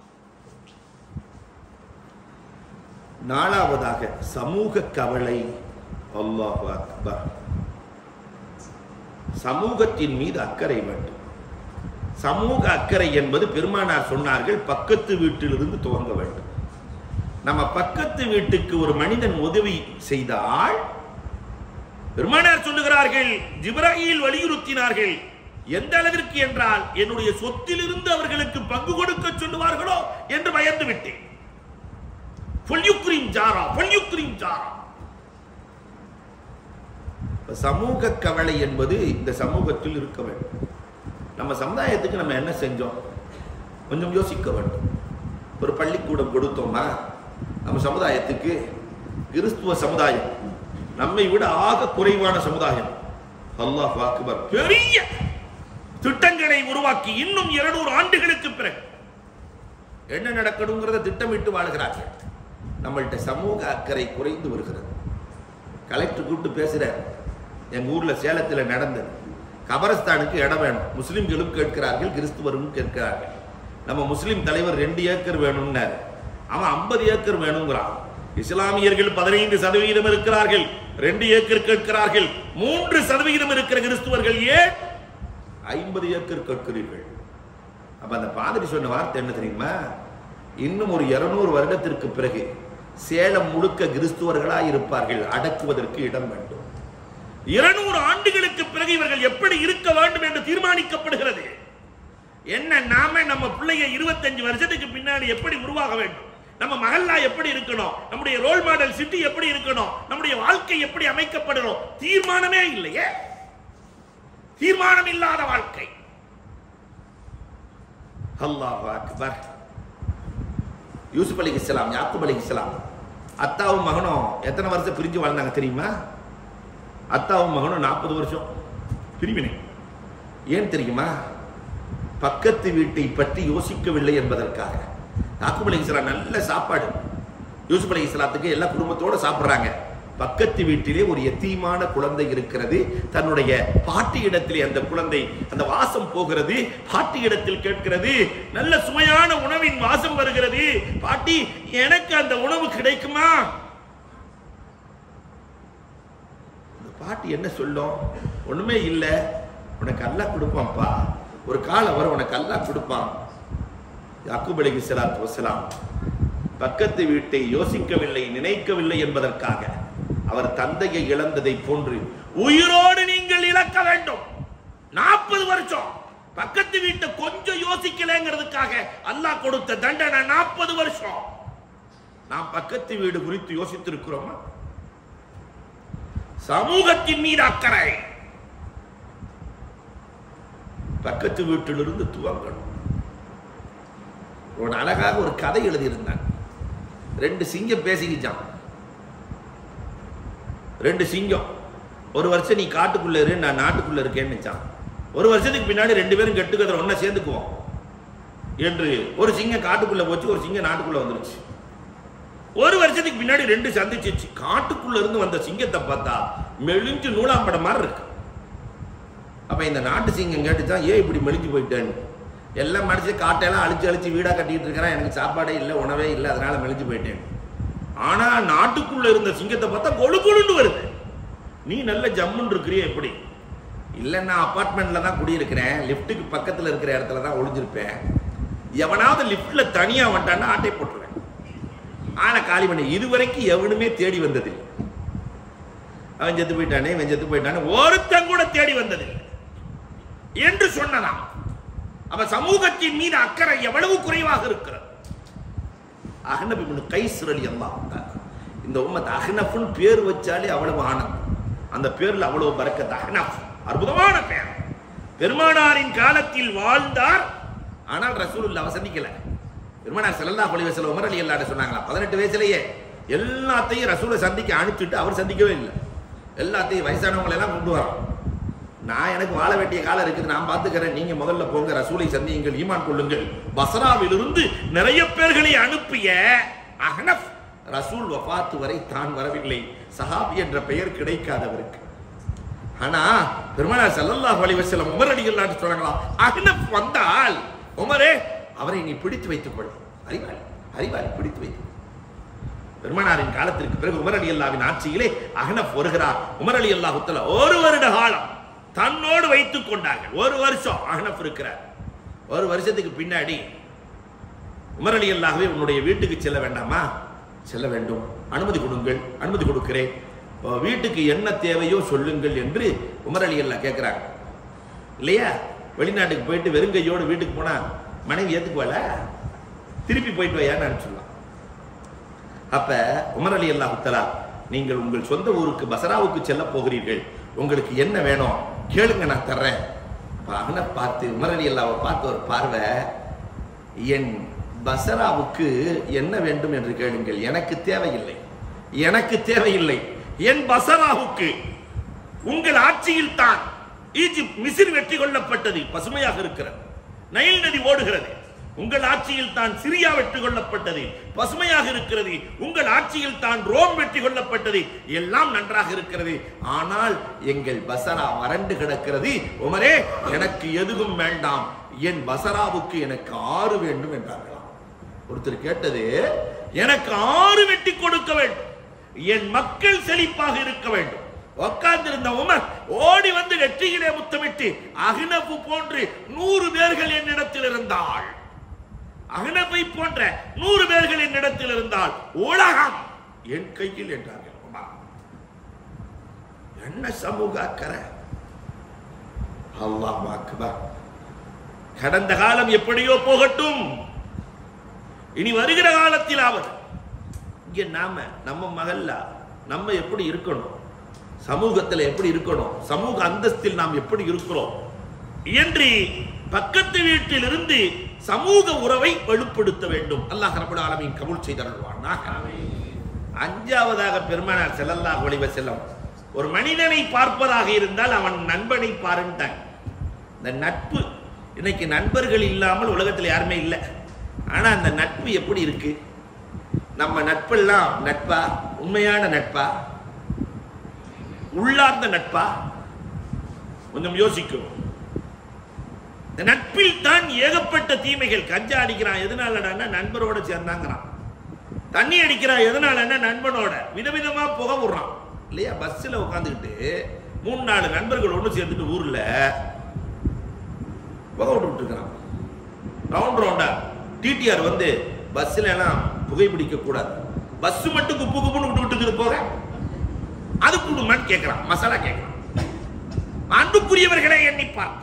[SPEAKER 2] நாலாவதாக சமூக கவலை அல்லாஹ் அக்பர் சமூகத்தின் மீது அக்கறை வேண்டும் சமூக அக்கறை என்பது பெருமானார் சொன்னார்கள் பக்கத்து வீட்டிலிருந்து துவங்க வேண்டும் நம்ம பக்கத்து வீட்டுக்கு ஒரு மனிதன் உதவி செய்தால் பெருமானார் சொல்லுகிறார்கள் ஜிப்ராயில் வலியுறுத்தினார்கள் எந்த அளவிற்கு என்றால் என்னுடைய சொத்திலிருந்து அவர்களுக்கு பங்கு கொடுக்க சொல்லுவார்களோ என்று பயந்து விட்டேன் பொல்யுக்ரீம் ஜாரா பொல்யுக்ரீம் ஜாரா இப்ப சமூக கவலை என்பது இந்த சமூகத்தில் இருக்க வேண்டும் நம்ம சமுதாயத்துக்கு நம்ம என்ன செஞ்சோம் கொஞ்சம் யோசிக்க வேண்டும் ஒரு பள்ளிக்கூடம் கொடுத்தோமா நம்ம சமுதாயத்துக்கு கிறிஸ்துவ சமுதாயம் நம்மை விட ஆக குறைவான சமுதாயம் அல்லாஹ் அக்பர் பெரிய திட்டங்களை உருவாக்கி இன்னும் இருநூறு ஆண்டுகளுக்கு பிறகு என்ன நடக்கணுங்கிறத திட்டமிட்டு வாழ்கிறார்கள் நம்மள்ட்ட சமூக அக்கறை குறைந்து வருகிறது கலெக்டர் கூப்பிட்டு பேசுறார் எங்க ஊர்ல சேலத்துல நடந்தது கபரஸ்தானுக்கு இடம் வேணும் முஸ்லிம்களும் கேட்கிறார்கள் கிறிஸ்துவரும் கேட்கிறார்கள் நம்ம முஸ்லிம் தலைவர் ரெண்டு ஏக்கர் வேணும்னாரு அவன் ஐம்பது ஏக்கர் வேணுங்கிறான் இஸ்லாமியர்கள் பதினைந்து சதவீதம் இருக்கிறார்கள் ரெண்டு ஏக்கர் கேட்கிறார்கள் மூன்று சதவீதம் இருக்கிற கிறிஸ்துவர்கள் ஏன் ஐம்பது ஏக்கர் கேட்கிறீர்கள் அப்ப அந்த பாதிரி சொன்ன வார்த்தை என்ன தெரியுமா இன்னும் ஒரு இருநூறு வருடத்திற்கு பிறகு சேலம் முழுக்க கிறிஸ்துவர்களா இருப்பார்கள் அடக்குவதற்கு இடம் வேண்டும் இருநூறு ஆண்டுகளுக்கு பிறகு இவர்கள் எப்படி இருக்க வேண்டும் என்று தீர்மானிக்கப்படுகிறது என்ன நாம நம்ம பிள்ளைய இருபத்தஞ்சு வருஷத்துக்கு பின்னாடி எப்படி உருவாக வேண்டும் நம்ம மகல்லா எப்படி இருக்கணும் நம்முடைய ரோல் மாடல் சிட்டி எப்படி இருக்கணும் நம்முடைய வாழ்க்கை எப்படி அமைக்கப்படணும் தீர்மானமே இல்லையே தீர்மானம் இல்லாத வாழ்க்கை அல்லாஹ் அக்பர் யூசுப் அலி இஸ்லாம் யாக்கூப் அலி இஸ்லாம் அத்தாவும் மகனும் எத்தனை வருஷம் பிரிஞ்சு வாழ்ந்தாங்க தெரியுமா அத்தாவும் மகனும் நாற்பது வருஷம் பிரிவினை ஏன் தெரியுமா பக்கத்து வீட்டை பற்றி யோசிக்கவில்லை என்பதற்காக யாக்கூப் அலி இஸ்லாம் நல்ல சாப்பாடு யூசுப் அலி இஸ்லாத்துக்கு எல்லா குடும்பத்தோட சாப்பிடுறாங்க பக்கத்து வீட்டிலே ஒரு எத்தீமான குழந்தை இருக்கிறது தன்னுடைய பாட்டி இடத்திலே அந்த குழந்தை அந்த வாசம் போகிறது பாட்டி இடத்தில் கேட்கிறது நல்ல சுவையான உணவின் வாசம் வருகிறது பாட்டி எனக்கு அந்த உணவு கிடைக்குமா அந்த பாட்டி என்ன சொல்லும் ஒண்ணுமே இல்லை உனக்கு அல்லாஹ் கொடுப்பான்ப்பா ஒரு காலம் வரும் உனக்கு அல்லாஹ் கொடுப்பான் யாக்கூப் அலைஹி ஸலாத்து வஸலாம் பக்கத்து வீட்டை யோசிக்கவில்லை நினைக்கவில்லை என்பதற்காக அவர் தந்தையை இழந்ததை போன்று உயிரோடு நீங்கள் இழக்க வேண்டும் நாற்பது வருஷம் பக்கத்து வீட்டை கொஞ்சம் யோசிக்கலைங்கிறதுக்காக அல்லாஹ் கொடுத்த தண்டனை நாற்பது வருஷம் நாம் பக்கத்து வீடு குறித்து யோசித்திருக்கிறோமா சமூகத்தின் மீது அக்கறை பக்கத்து வீட்டிலிருந்து துவங்கணும் ஒரு அழகாக ஒரு கதை எழுதியிருந்தாங்க ரெண்டு சிங்கம் பேசிக்கிச்சான் ரெண்டு சிங்கம் ஒரு வருஷம் நீ காட்டுக்குள்ள இரு நான் நாட்டுக்குள்ள இருக்கேன்னு நினைச்சான் ஒரு வருஷத்துக்கு பின்னாடி ரெண்டு பேரும் கெட்டுக்கதிர ஒன்னா சேர்ந்துக்குவோம் என்று ஒரு சிங்கம் காட்டுக்குள்ள போச்சு ஒரு சிங்கம் நாட்டுக்குள்ள வந்துருச்சு ஒரு வருஷத்துக்கு பின்னாடி ரெண்டு சந்திச்சிச்சு காட்டுக்குள்ள இருந்து வந்த சிங்கத்தை பார்த்தா மெலிஞ்சு நூலாம்படம் மாதிரி இருக்கு அப்ப இந்த நாட்டு சிங்கம் கேட்டுச்சான் ஏன் இப்படி மெலிஞ்சு போயிட்டேன்னு எல்லாம் மடிச்சு காட்டையெல்லாம் அழிச்சு அழிச்சு வீடா கட்டிட்டு இருக்கிறேன் எனக்கு சாப்பாடே இல்லை உணவே இல்லை அதனால மெலிஞ்சு போயிட்டேன் ஆனா நாட்டுக்குள்ள இருந்த சிங்கத்தை பார்த்தா கொழு கொழுண்டு வருது நீ நல்ல ஜம்முன்னு இருக்கிறிய எப்படி இல்லை நான் அப்பார்ட்மெண்ட்ல தான் குடியிருக்கிறேன் லிஃப்ட்டுக்கு பக்கத்துல இருக்கிற இடத்துல தான் ஒளிஞ்சிருப்பேன் எவனாவது லிஃப்ட்ல தனியா வந்துட்டான்னா ஆட்டை போட்டுருவேன் ஆனா காலி பண்ணி இதுவரைக்கும் எவனுமே தேடி வந்ததில்லை அவன் செத்து போயிட்டானே இவன் செத்து போயிட்டானே ஒருத்தன் கூட தேடி வந்ததில்லை என்று சொன்னதாம் அப்ப சமூகத்தின் மீது அக்கறை எவ்வளவு குறைவாக இருக்கிறது அஹ்னப் இப்னு கைஸ் ரலியல்லாஹு தஆலா இந்த உம்மத் அஹ்னஃப்னு பேர் வச்சாலே அவ்வளவு ஆனந்தம் அந்த பேர்ல அவ்வளவு பரக்கத் அஹ்னஃப் அற்புதமான பேர் பெருமானாரின் காலத்தில் வாழ்ந்தார் ஆனால் ரசூலுல்லாஹ் சந்திக்கல பெருமானார் ஸல்லல்லாஹு அலைஹி வஸல்லம் உமர் அலி அல்லாஹ் சொன்னாங்களா 18 வயசுலயே எல்லாத்தையும் ரசூலை சந்திக்க அனுப்பிச்சுட்டு அவர் சந்திக்கவே இல்லை எல்லாத்தையும் வயசானவங்களை எல்லாம் கொண்டு வரோம் நான் எனக்கு வாழ வேண்டிய காலம் இருக்குது நான் பார்த்துக்கிறேன் நீங்க முதல்ல போங்க ரசூலை சந்தியுங்கள் ஈமான் கொள்ளுங்கள் பஸ்ராவிலிருந்து நிறைய பேர்களை அனுப்பிய அஹ்னஃப் ரசூல் வஃபாத்து வரை தான் வரவில்லை சஹாபி என்ற பெயர் கிடைக்காதவருக்கு ஆனா பெருமானார் ஸல்லல்லாஹு அலைஹி வஸல்லம் உமர் அலிகள்லான்னு சொன்னாங்களா அஹ்னஃப் வந்தால் உமரே அவரை நீ பிடித்து வைத்துக் கொள் அறிவாளி அறிவாளி பிடித்து வைத்து பெருமானாரின் காலத்திற்கு பிறகு உமர் அலி அல்லாவின் ஆட்சியிலே அஹ்னஃப் வருகிறார் உமர் அலி அல்லாஹுத்தல ஒரு வருட காலம் தன்னோடு வைத்துக் கொண்டார்கள் ஒரு வருஷம் அஹ்னஃப் இருக்கிறார் ஒரு வருஷத்துக்கு பின்னாடி உமர் அலி அல்லாஹ்வே உன்னுடைய வீட்டுக்கு செல்ல வேண்டாமா செல்ல வேண்டும் அனுமதி கொடுங்கள் அனுமதி கொடுக்கிறேன் அஹ் வீட்டுக்கு என்ன தேவையோ சொல்லுங்கள் என்று உமர் அலி அல்லா கேட்கிறாங்க இல்லையா வெளிநாட்டுக்கு போயிட்டு வெறுங்கையோடு வீட்டுக்கு போனா மனைவி ஏத்துக்குவாள திருப்பி போயிட்டு வையான்னு அனுப்பிச்சிடலாம் அப்ப உமர் அலி அல்லா முத்தலா நீங்கள் உங்கள் சொந்த ஊருக்கு பசராவுக்கு செல்ல போகிறீர்கள் உங்களுக்கு என்ன வேணும் கேளுங்க நான் தர்றேன் அவனை பார்த்து உமர் அலி அல்லாவை பார்த்து ஒரு பார்வை என் பசராவுக்கு என்ன வேண்டும் என்று கேளுங்கள் எனக்கு தேவையில்லை எனக்கு தேவையில்லை என் பசராவுக்கு உங்கள் ஆட்சியில் தான் ஈஜிப்ட் மிசிர் வெற்றி கொள்ளப்பட்டது பசுமையாக இருக்கிறது நைல் நதி ஓடுகிறது உங்கள் ஆட்சியில் தான் சிரியா வெற்றி கொள்ளப்பட்டது பசுமையாக இருக்கிறது உங்கள் ஆட்சியில் தான் ரோம் வெற்றி கொள்ளப்பட்டது எல்லாம் நன்றாக இருக்கிறது ஆனால் எங்கள் பசரா வறண்டு கிடக்கிறது உமரே எனக்கு எதுவும் வேண்டாம் என் பசராவுக்கு எனக்கு ஆறு வேண்டும் என்றார்களாம் ஒருத்தர் கேட்டது எனக்கு ஆறு வெட்டி கொடுக்க வேண்டும் என் மக்கள் செழிப்பாக இருக்க வேண்டும் உட்கார்ந்திருந்த உமர் ஓடி வந்து நெற்றியிலே முத்தமிட்டு அகினப்பு போன்று நூறு பேர்கள் என்னிடத்தில் இருந்தாள் அகனப்பை போன்ற நூறு பேர்கள் என்னிடத்தில் இருந்தால் உலகம் என் கையில் என்றார்கள் உமர். என்ன சமூக அக்கறை அல்லாஹ் அக்பர் கடந்த காலம் எப்படியோ போகட்டும் இனி வருகிற காலத்தில் ஆவது இங்க நாம நம்ம மகல்லா நம்ம எப்படி இருக்கணும் சமூகத்தில் எப்படி இருக்கணும் சமூக அந்தஸ்தில் நாம் எப்படி இருக்கிறோம் என்று பக்கத்து வீட்டில் இருந்து சமூக உறவை வலுப்படுத்த வேண்டும் அல்லாஹ் ரபுல் ஆலமீன் கபூல் செய்தருள்வானாக அஞ்சாவதாக பெருமானார் ஸல்லல்லாஹு அலைஹி வஸல்லம் ஒரு மனிதனை பார்ப்பதாக இருந்தால் அவன் நண்பனை பாருன்ட்டாங்க இந்த நட்பு இன்னைக்கு நண்பர்கள் இல்லாமல் உலகத்தில் யாருமே இல்லை ஆனா அந்த நட்பு எப்படி இருக்கு நம்ம நட்பெல்லாம் நட்பா உண்மையான நட்பா உள்ளார்ந்த நட்பா கொஞ்சம் யோசிக்கும் இந்த நட்பில் தான் ஏகப்பட்ட தீமைகள் கஞ்சா அடிக்கிறான் எதனாலடான்னா நண்பரோட சேர்ந்தாங்கிறான் தண்ணி அடிக்கிறான் எதனாலன்னா நண்பனோட விதவிதமா புகை விடுறான் இல்லையா பஸ்ஸில் உட்காந்துக்கிட்டு மூணு நாலு நண்பர்கள் ஒன்று சேர்ந்துட்டு ஊர்ல புகை விட்டு இருக்கிறான் ரவுண்ட் ரவுண்டா டிடிஆர் வந்து பஸ்ஸில் எல்லாம் புகைப்பிடிக்க கூடாது பஸ் மட்டும் குப்பு குப்புன்னு விட்டு விட்டுக்கிட்டு போக அது குடும்பம் கேட்கிறான் மசாலா கேட்கிறான் அன்புக்குரியவர்களை எண்ணி பார்க்கிறோம்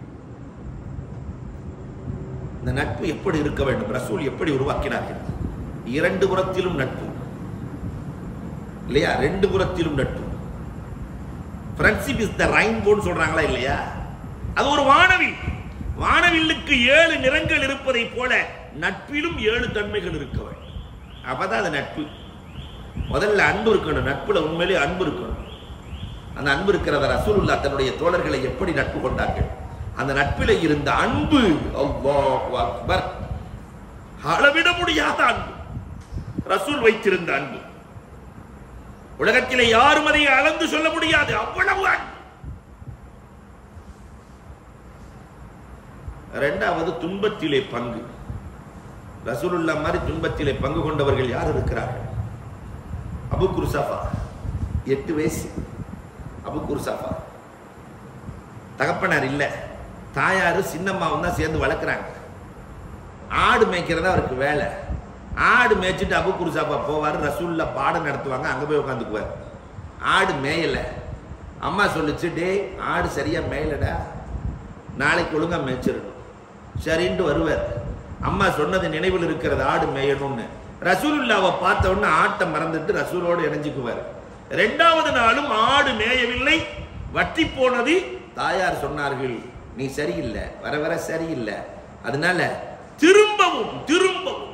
[SPEAKER 2] இந்த நட்பு எப்படி இருக்க வேண்டும் ரசூல் எப்படி உருவாக்கினார்கள் இரண்டு புறத்திலும் நட்பு இல்லையா ரெண்டு புறத்திலும் நட்பு ஃப்ரெண்ட்ஷிப் இஸ் த ரெயின்போன்னு சொல்றாங்களா இல்லையா அது ஒரு வானவில் வானவில்லுக்கு ஏழு நிறங்கள் இருப்பதை போல நட்பிலும் ஏழு தன்மைகள் இருக்க வேண்டும் அப்பதான் அது நட்பு முதல்ல அன்பு இருக்கணும் நட்புல உண்மையிலே அன்பு இருக்கணும் அந்த அன்பு இருக்கிறத ரசூலுல்லா தன்னுடைய தோழர்களை எப்படி நட்பு கொண்டார்கள் அந்த நட்பில இருந்த அன்பு அல்லாஹ் அக்பர் அளவிட முடியாத அன்பு ரசூல் வைத்திருந்த அன்பு உலகத்திலே யாரும் அதை அளந்து சொல்ல முடியாது அவ்வளவு அன்பு இரண்டாவது துன்பத்திலே பங்கு ரசூலுல்லா மாதிரி துன்பத்திலே பங்கு கொண்டவர்கள் யார் இருக்கிறார்கள் அபு குருசாஃபா எட்டு வயசு அபு குருசாஃபா தகப்பனார் இல்லை தாயாரு சின்னம்மாவும் தான் சேர்ந்து வளர்க்குறாங்க ஆடு மேய்க்கிறதா அவருக்கு வேலை ஆடு மேய்ச்சிட்டு அபு குருசாஃபா போவார் ரசூல்ல பாடம் நடத்துவாங்க அங்கே போய் உட்காந்துக்குவார் ஆடு மேயலை அம்மா சொல்லுச்சு டேய் ஆடு சரியா மேயலடா நாளைக்கு ஒழுங்கா மேய்ச்சிடணும் சரின்ட்டு வருவார் அம்மா சொன்னது நினைவில் இருக்கிறது ஆடு மேயணும்னு ரசூலுல்லாவை பார்த்த உடனே ஆட்டை மறந்துட்டு ரசூலோடு இணைஞ்சுக்குவார் ரெண்டாவது நாளும் ஆடு மேயவில்லை வற்றி போனது தாயார் சொன்னார்கள் நீ சரியில்லை வர வர சரியில்லை அதனால திரும்பவும் திரும்பவும்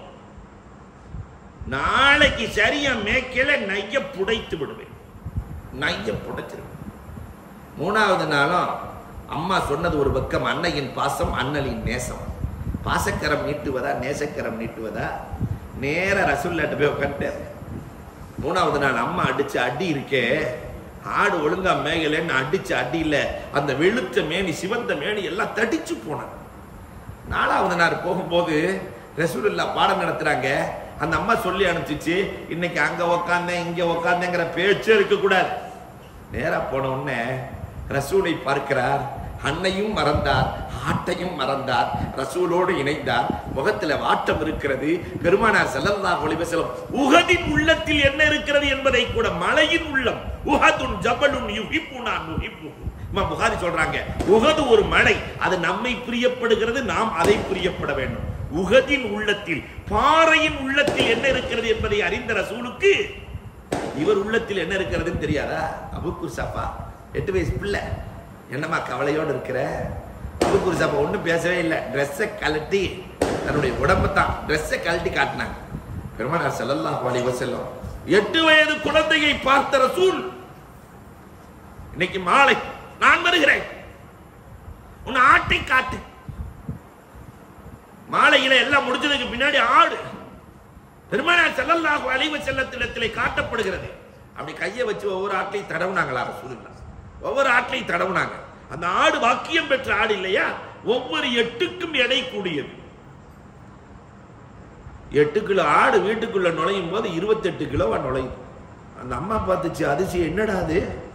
[SPEAKER 2] நாளைக்கு சரியா மேய்க்கல நைய புடைத்து விடுவேன் நைய புடைச்சிருவேன் மூணாவது நாளும் அம்மா சொன்னது ஒரு பக்கம் அன்னையின் பாசம் அண்ணலின் நேசம் பாசக்கரம் நீட்டுவதா நேசக்கரம் நீட்டுவதா நேர ரசூல்லாட்ட போய் உட்காந்துட்டாரு மூணாவது நாள் அம்மா அடிச்ச அடி இருக்கே ஆடு ஒழுங்கா மேகலன்னு அடிச்ச அடியில அந்த வெளுத்த மேனி சிவந்த மேனி எல்லாம் தடிச்சு போனான் நாலாவது நாள் போகும்போது ரசூலுல்லா பாடம் நடத்துறாங்க அந்த அம்மா சொல்லி அனுப்பிச்சிச்சு இன்னைக்கு அங்க உக்காந்தேன் இங்க உக்காந்தேங்கிற பேச்சே இருக்கக்கூடாது நேரா போன உடனே ரசூலை பார்க்கிறார் அன்னையும் மறந்தார் ஆட்டையும் மறந்தார் ரசூலோடு இணைந்தார் முகத்துல வாட்டம் இருக்கிறது பெருமானார் ஸல்லல்லாஹு அலைஹி வஸல்லம் உஹதின் உள்ளத்தில் என்ன இருக்கிறது என்பதை கூட மலையின் உள்ளம் உஹதுன் ஜபலுன் யுஹிப்புனா நுஹிப்பு இமாம் புகாரி சொல்றாங்க உகது ஒரு மலை அது நம்மை பிரியப்படுகிறது நாம் அதை பிரியப்பட வேண்டும் உகதின் உள்ளத்தில் பாறையின் உள்ளத்தில் என்ன இருக்கிறது என்பதை அறிந்த ரசூலுக்கு இவர் உள்ளத்தில் என்ன இருக்கிறதுன்னு தெரியாதா அபுக்குர் சாப்பா எட்டு வயசு பிள்ளை என்னம்மா கவலையோடு இருக்கிற அபுக்குர் சாப்பா ஒன்றும் பேசவே இல்லை ட்ரெஸ்ஸை கழட்டி தன்னுடைய உடம்பை தான் ட்ரெஸ்ஸை கழட்டி காட்டினாங்க பெருமானார் ஸல்லல்லாஹு அலைஹி வஸல்லம் எட்டு வயது குழந்தையை பார்த்த ரசூல் இன்னைக்கு மாலை நான் வருகிறேன் உன் ஆட்டை காட்டு மாலையில எல்லாம் முடிஞ்சதுக்கு பின்னாடி ஆடு பெருமானார் ஸல்லல்லாஹு அலைஹி வஸல்லத்திடத்திலே காட்டப்படுகிறது அப்படி கையை வச்சு ஒவ்வொரு ஆட்டையும் தடவுனாங்களா ரசூலுல்லாஹ் ஒவ்வொரு ஆட்டையும் தடவுனாங்க அந்த ஆடு வாக்கியம் பெற்ற ஆடு இல்லையா ஒவ்வொரு எட்டுக்கும் எடை கூடியது எட்டு கிலோ ஆடு வீட்டுக்குள்ள நுழையும் போது இருபத்தெட்டு கிலோவா நுழையுது அந்த அம்மா பார்த்துச்சு அதிசயம் என்னடா அது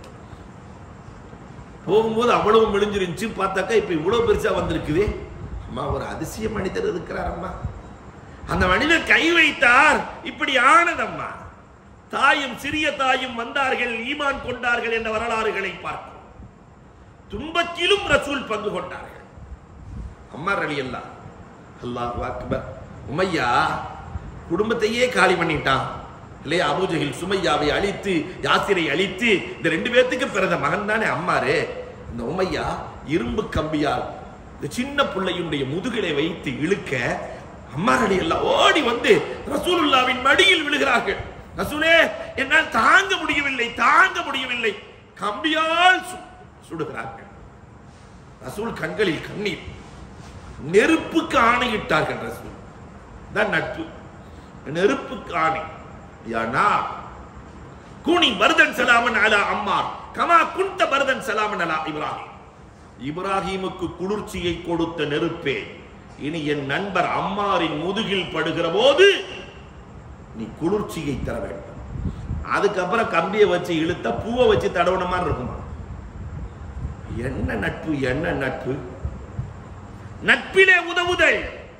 [SPEAKER 2] போகும்போது அவ்வளவு மெலிஞ்சிருந்துச்சு பார்த்தாக்கா இப்ப இவ்வளவு பெருசா வந்திருக்குது அம்மா ஒரு அதிசய மனிதர் இருக்கிறார் அம்மா அந்த மனிதர் கை வைத்தார் இப்படி ஆனதம்மா தாயும் சிறிய தாயும் வந்தார்கள் ஈமான் கொண்டார்கள் என்ற வரலாறுகளை பார்க்கிறோம் துன்பத்திலும் ரசூல் பங்கு கொண்டார்கள் அம்மா ரலி அல்லா அல்லாஹ் அக்பர் உமையா குடும்பத்தையே காலி பண்ணிட்டான் இல்லையா அபூஜஹில் சுமையாவை அழித்து யாசிரை அழித்து இந்த ரெண்டு பேர்த்துக்கு பிறந்த மகன் தானே அம்மாரு இந்த உமையா இரும்பு கம்பியால் இந்த சின்ன பிள்ளையுடைய முதுகிலை வைத்து இழுக்க அம்மாரடி எல்லாம் ஓடி வந்து ரசூலுல்லாவின் மடியில் விழுகிறார்கள் ரசூலே என்னால் தாங்க முடியவில்லை தாங்க முடியவில்லை கம்பியால் சு- சுடுகிறார்கள் ரசூல் கண்களில் கண்ணீர் நெருப்புக்கு ஆணையிட்டார்கள் ரசூல் தான் நட்பு நெருப்புக்கு ஆணை யானா கூனி பரதன் சலாமன் அலா அம்மார் கமா குந்த பரதன் சலாமன் அலா இப்ராஹிம் இப்ராஹிமுக்கு குளிர்ச்சியை கொடுத்த நெருப்பே இனி என் நண்பர் அம்மாரின் முதுகில் படுகிற போது நீ குளிர்ச்சியை தர வேண்டும் அதுக்கப்புறம் கம்பியை வச்சு இழுத்தா பூவை வச்சு தடவுன மாதிரி இருக்குமா என்ன நட்பு என்ன நட்பு நட்பிலே உதவுதல்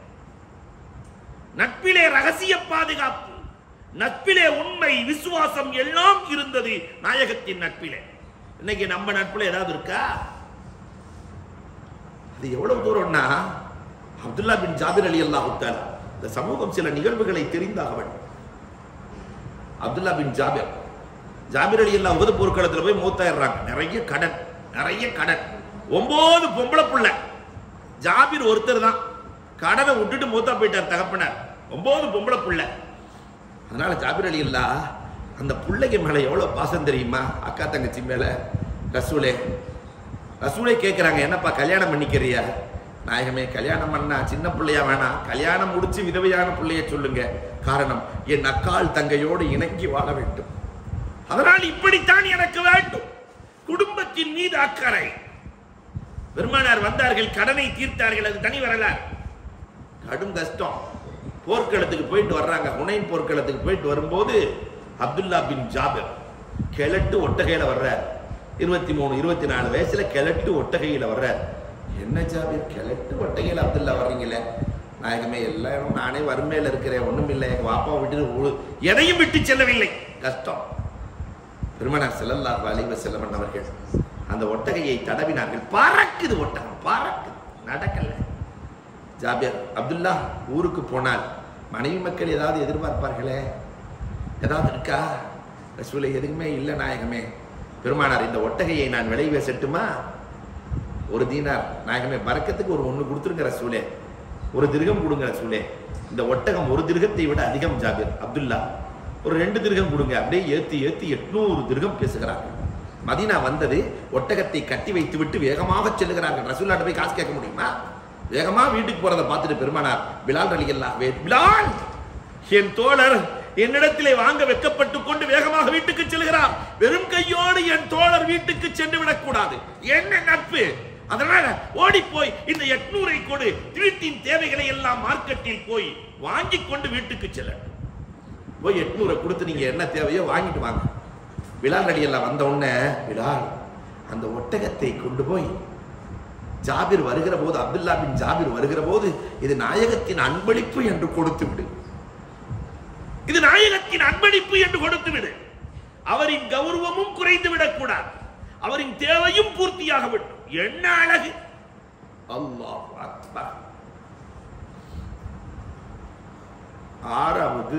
[SPEAKER 2] நட்பிலே ரகசிய பாதுகாப்பு நட்பிலே உண்மை விசுவாசம் எல்லாம் இருந்தது நாயகத்தின் நட்பிலே இன்னைக்கு நம்ம நட்புல ஏதாவது இருக்கா அது எவ்வளவு தூரம்னா அப்துல்லா பின் ஜாபிர் அலி அல்லாஹ் இந்த சமூகம் சில நிகழ்வுகளை தெரிந்தாக வேண்டும் அப்துல்லா பின் ஜாபிர் ஜாபிர் அலி அல்லா உகது போர்க்களத்துல போய் மூத்தாயிடுறாங்க நிறைய கடன் நிறைய கடன் ஒன்பது பொம்பளை புள்ள ஜாபிர் ஒருத்தர் தான் கடனை விட்டுட்டு மூத்தா போயிட்டார் தகப்பனார் ஒன்பது பொம்பளை புள்ள அதனால ஜாபிர் அலி அல்லா அந்த பிள்ளைக்கு மேல எவ்வளவு பாசம் தெரியுமா அக்கா தங்கச்சி மேல ரசூலே ரசூலே கேட்குறாங்க என்னப்பா கல்யாணம் பண்ணிக்கிறியா நாயகமே கல்யாணம் பண்ணா சின்ன பிள்ளையா வேணாம் கல்யாணம் முடிச்சு விதவையான பிள்ளைய சொல்லுங்க காரணம் என் அக்காள் தங்கையோடு இணங்கி வாழ வேண்டும் அதனால் இப்படித்தான் எனக்கு வேண்டும் குடும்பத்தின் மீது அக்கறை பெருமானார் வந்தார்கள் கடனை தீர்த்தார்கள் அது தனி வரலாறு கடும் கஷ்டம் போர்க்களத்துக்கு போயிட்டு வர்றாங்க உனைன் போர்க்களத்துக்கு போயிட்டு வரும்போது அப்துல்லா பின் ஜாபிர் கிழட்டு ஒட்டகையில வர்றார் இருபத்தி மூணு இருபத்தி நாலு வயசுல கிழட்டு ஒட்டகையில வர்றார் என்ன ஜாபிர் கிழட்டு ஒட்டகையில அப்துல்லா வர்றீங்களே நாயகமே எல்லாரும் நானே வறுமையில இருக்கிறேன் ஒண்ணும் இல்லை எங்க பாப்பா விட்டு உ- எதையும் விட்டு செல்லவில்லை கஷ்டம் பெருமனார் ஸல்லல்லாஹு அலைஹி வஸல்லம் அவர்கள் அந்த ஒட்டகையை தடவினார்கள் பறக்குது ஒட்டகம் பறக்குது நடக்கல ஜாபிர் அப்துல்லா ஊருக்கு போனால் மனைவி மக்கள் ஏதாவது எதிர்பார்ப்பார்களே ஏதாவது இருக்கா ரசூலை எதுக்குமே இல்லை நாயகமே பெருமானார் இந்த ஒட்டகையை நான் விலை பேசட்டுமா ஒரு தீனார் நாயகமே பறக்கத்துக்கு ஒரு ஒன்று கொடுத்துருங்க ரசூலே ஒரு திருகம் கொடுங்க ரசூலே இந்த ஒட்டகம் ஒரு திருகத்தை விட அதிகம் ஜாபிர் அப்துல்லா ஒரு ரெண்டு திருகம் கொடுங்க அப்படியே ஏத்தி ஏத்தி எட்நூறு திருகம் பேசுகிறார்கள் மதீனா வந்தது ஒட்டகத்தை கட்டி வைத்து விட்டு வேகமாக செல்லுகிறார்கள் ரசூல்லாட்ட போய் காசு கேட்க முடியுமா வேகமா வீட்டுக்கு போறதை பார்த்துட்டு பெருமானார் பிலால் அலிகல்லா பிலால் என் தோழர் என்னிடத்திலே வாங்க வெக்கப்பட்டு கொண்டு வேகமாக வீட்டுக்கு செல்கிறார் வெறும் கையோடு என் தோழர் வீட்டுக்கு சென்று விடக்கூடாது என்ன நட்பு அதனால ஓடி போய் இந்த எட்நூறை கொடு வீட்டின் தேவைகளை எல்லாம் மார்க்கெட்டில் போய் வாங்கி கொண்டு வீட்டுக்கு செல்ல போய் எட்நூறை கொடுத்து நீங்க என்ன தேவையோ வாங்கிட்டு வாங்க பிலால் அடி எல்லாம் வந்த உடனே பிலால் அந்த ஒட்டகத்தை கொண்டு போய் ஜாபிர் வருகிற போது அப்துல்லா பின் ஜாபிர் வருகிற போது இது நாயகத்தின் அன்பளிப்பு என்று கொடுத்து விடு இது நாயகத்தின் அன்பளிப்பு என்று கொடுத்து விடு அவரின் கௌரவமும் குறைந்து விடக்கூடாது அவரின் தேவையும் பூர்த்தியாக வேண்டும் என்ன அழகு அல்லாஹ் அக்பர் ஆறாவது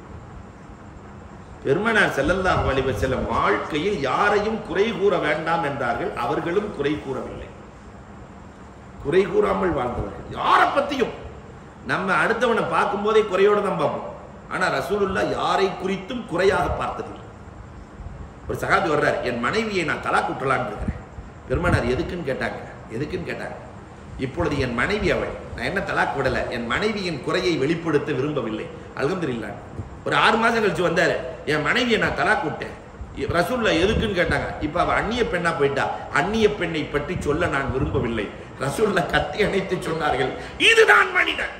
[SPEAKER 2] பெருமனார் செல்லல்லாஹு அலைஹி வஸல்லம் வாழ்க்கையில் யாரையும் குறை கூற வேண்டாம் என்றார்கள் அவர்களும் குறை கூறவில்லை குறை கூறாமல் வாழ்ந்தவர்கள் யாரை பத்தியும் நம்ம அடுத்தவனை பார்க்கும் போதே குறையோட தான் பார்ப்போம் ஆனா ரசூலுல்லா யாரை குறித்தும் குறையாக பார்த்ததில்லை ஒரு சகாபி வர்றார் என் மனைவியை நான் தலா குட்டலான்னு இருக்கிறேன் பெருமானார் எதுக்குன்னு கேட்டாங்க எதுக்குன்னு கேட்டாங்க இப்பொழுது என் மனைவி அவள் நான் என்ன தலாக் விடல என் மனைவியின் குறையை வெளிப்படுத்த விரும்பவில்லை அல்ஹம்துலில்லா ஒரு ஆறு மாசம் கழிச்சு வந்தாரு என் மனைவியை நான் தலாக் விட்டேன் ரசூல்லா எதுக்குன்னு கேட்டாங்க இப்ப அவ அந்நிய பெண்ணா போயிட்டா அந்நிய பெண்ணை பற்றி சொல்ல நான் விரும்பவில்லை ரசூல்லா கத்தி அணைத்து சொன்னார்கள் இதுதான் மனிதன்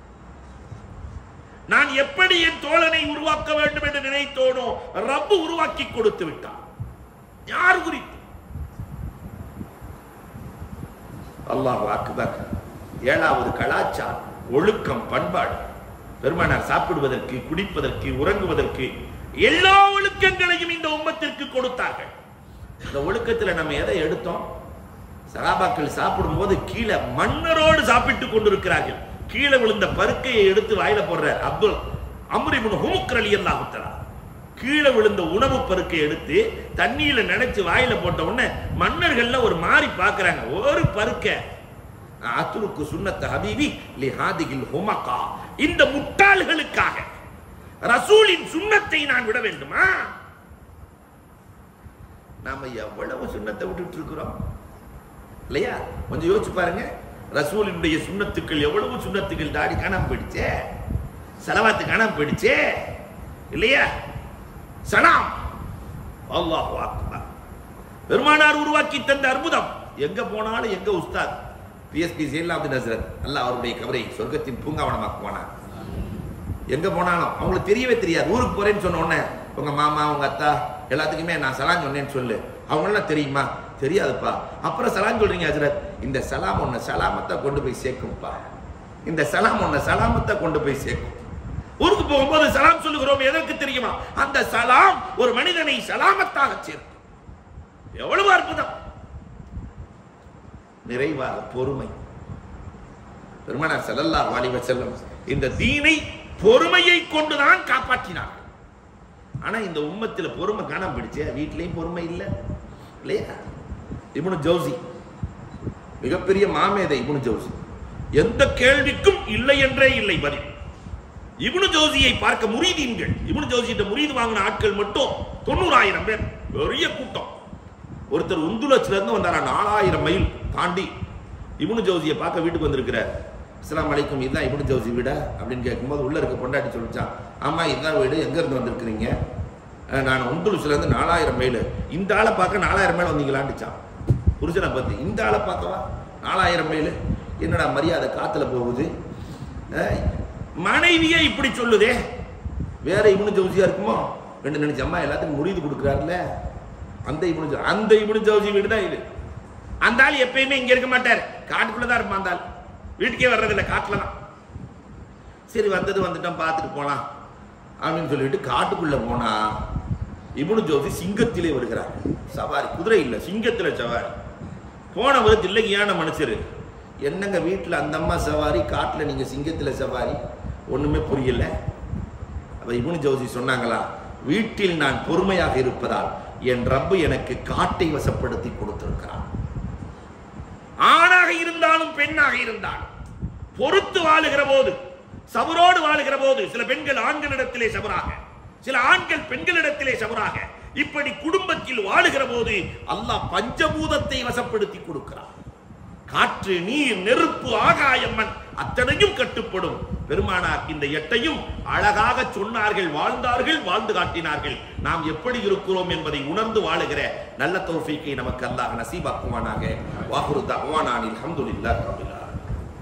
[SPEAKER 2] நான் எப்படி என் தோழனை உருவாக்க வேண்டும் என்று நினைத்தோனோ ரப்பு உருவாக்கி கொடுத்து விட்டான் யார் குறித்து அல்லாஹ் அக்பர் ஏழாவது கலாச்சாரம் ஒழுக்கம் பண்பாடு பெருமானார் சாப்பிடுவதற்கு குடிப்பதற்கு உறங்குவதற்கு எல்லா ஒழுக்கங்களையும் இந்த உம்மத்திற்கு கொடுத்தார்கள் இந்த ஒழுக்கத்துல நம்ம எதை எடுத்தோம் சகாபாக்கள் சாப்பிடும்போது கீழே மன்னரோடு சாப்பிட்டுக் கொண்டிருக்கிறார்கள் கீழே விழுந்த பருக்கையை எடுத்து வாயில போடுறார் அப்துல் அம்ரிபுன் ஹுமுக் அலி அல்லாஹுத்தலா கீழே விழுந்த உணவு பருக்கை எடுத்து தண்ணியில நினைச்சு வாயில போட்ட உடனே மன்னர்கள்ல ஒரு மாதிரி பார்க்கறாங்க ஒரு பருக்க அத்துருக்கு சுன்னத்த ஹபீபி லி ஹாதிகில் ஹுமகா இந்த முட்டாள்களுக்காக ரசூலின் சுன்னத்தை நான் விட வேண்டுமா நாம எவ்வளவு சுண்ணத்தை விட்டுட்டு இருக்கிறோம் இல்லையா கொஞ்சம் யோசிச்சு பாருங்க ரசூலினுடைய சுண்ணத்துக்கள் எவ்வளவு சுண்ணத்துக்கள் தாடி காணாம போயிடுச்சே செலவாத்து காணாம போயிடுச்சே இல்லையா சலாம் அல்லாஹ் அக்பர் பெருமானார் உருவாக்கி தந்த அற்புதம் எங்க போனாலும் எங்க உஸ்தாத் பிஎஸ்பி ஜெயலலாபதி நசரத் அல்லாஹ் அவருடைய கவரை சொர்க்கத்தின் பூங்காவனமாக்குவானார் எங்க போனாலும் அவங்களுக்கு தெரியவே தெரியாது ஊருக்கு போறேன்னு சொன்ன உடனே உங்க மாமா உங்க அத்தா எல்லாத்துக்குமே நான் சலான் சொன்னேன்னு சொல்லு அவங்களெல்லாம் தெரியுமா தெரியாதுப்பா அப்புறம் சலான் சொல்றீங்க ஹஜரத் இந்த சலாம் உன்னை சலாமத்தா கொண்டு போய் சேர்க்கும்ப்பா இந்த சலாம் உன்னை சலாமத்தா கொண்டு போய் சேர்க்கும் ஊருக்கு போகும்போது சலாம் சொல்லுகிறோம் எதற்கு தெரியுமா அந்த சலாம் ஒரு மனிதனை சலாமத்தாக சேர்க்கும் எவ்வளவு அற்புதம் நிறைவாக பொறுமை பெருமானார் ஸல்லல்லாஹு அலைஹி வஸல்லம் இந்த தீனை பொறுமையை கொண்டுதான் காப்பாற்றினார் ஆனா இந்த உம்மத்தில் பொறுமை காணாம போயிடுச்சே வீட்லயும் பொறுமை இல்லை இல்லையா இப்னு ஜௌசி மிகப்பெரிய மாமேதை இப்னு ஜௌசி எந்த கேள்விக்கும் இல்லை என்றே இல்லை பதில் இப்னு ஜௌசியை பார்க்க முரீதீன்கள் இப்னு ஜௌசியிட்ட முரீது வாங்கின ஆட்கள் மட்டும் தொண்ணூறாயிரம் பேர் பெரிய கூட்டம் ஒருத்தர் உந்துலச்சில இருந்து வந்தாரா நாலாயிரம் மைல் தாண்டி இப்னு ஜௌசியை பார்க்க வீட்டுக்கு வந்திருக்கிறார் அஸ்ஸலாமு அலைக்கும் இதுதான் இப்னு ஜௌசி வீடா அப்படின்னு கேட்கும்போது உள்ள இருக்க பொண்டாட்டி சொல்லிச்சான் ஆமா இதுதான் வீடு எங்க இருந்து வந்திருக்கிறீங்க அஹ் நான் உந்துலுச்சுல இருந்து நாலாயிரம் மைல் இந்த ஆளை பார்க்க நாலாயிரம் மைல் வந்தீங்களான்னுச்சான் புருஷனை பத்தி இந்த ஆளை பார்க்கவா நாலாயிரம் மைல் என்னடா மரியாதை காத்துல போகுது அஹ் மனைவியே இப்படி சொல்லுதே வேற இவனு ஜவுசியா இருக்குமோ ரெண்டு நினைச்ச அம்மா எல்லாத்துக்கும் முறிது கொடுக்குறாருல்ல அந்த இவனு ஜவு- அந்த இவனு ஜவுசி வீடு தான் இது அந்த ஆள் எப்பயுமே இங்க இருக்க மாட்டார் காட்டுக்குள்ள தான் இருப்பான் அந்த ஆள் வீட்டுக்கே வர்றதில்ல காட்டுல தான் சரி வந்தது வந்துட்டோம் பார்த்துட்டு போலாம் அப்படின்னு சொல்லிட்டு காட்டுக்குள்ள போனா இப்னு ஜோசி சிங்கத்திலே வருகிறார் சவாரி குதிரை இல்லை சிங்கத்துல சவாரி போனவர் தில்லகியான மனுஷரு என்னங்க வீட்டில் அந்த அம்மா சவாரி காட்டில் நீங்க சிங்கத்துல சவாரி ஒண்ணுமே புரியல அப்ப இப்னு ஜோசி சொன்னாங்களா வீட்டில் நான் பொறுமையாக இருப்பதால் என் ரப்பு எனக்கு காட்டை வசப்படுத்தி கொடுத்திருக்கிறான் ஆணாக இருந்தாலும் பெண்ணாக இருந்தாலும் பொறுத்து வாழுகிற போது சபரோடு வாழுகிற போது சில பெண்கள் ஆண்களிடத்திலே சபராக சில ஆண்கள் பெண்களிடத்திலே சபராக இப்படி குடும்பத்தில் வாழுகிற போது அல்லாஹ் பஞ்சபூதத்தை வசப்படுத்தி கொடுக்கிறார் காற்று நீர் நெருப்பு ஆகாயம் மண் அத்தனையும் கட்டுப்படும் பெருமானார் இந்த எட்டையும் அழகாக சொன்னார்கள் வாழ்ந்தார்கள் வாழ்ந்து காட்டினார்கள் நாம் எப்படி இருக்கிறோம் என்பதை உணர்ந்து வாழுகிற நல்ல தௌஃபீக்கை நமக்கு அல்லாஹ் நசீபாக்குவானாக வாகுரு தஹ்வானானில் அல்ஹம்துலில்லாஹ் ரப்பில் ஆலமீன்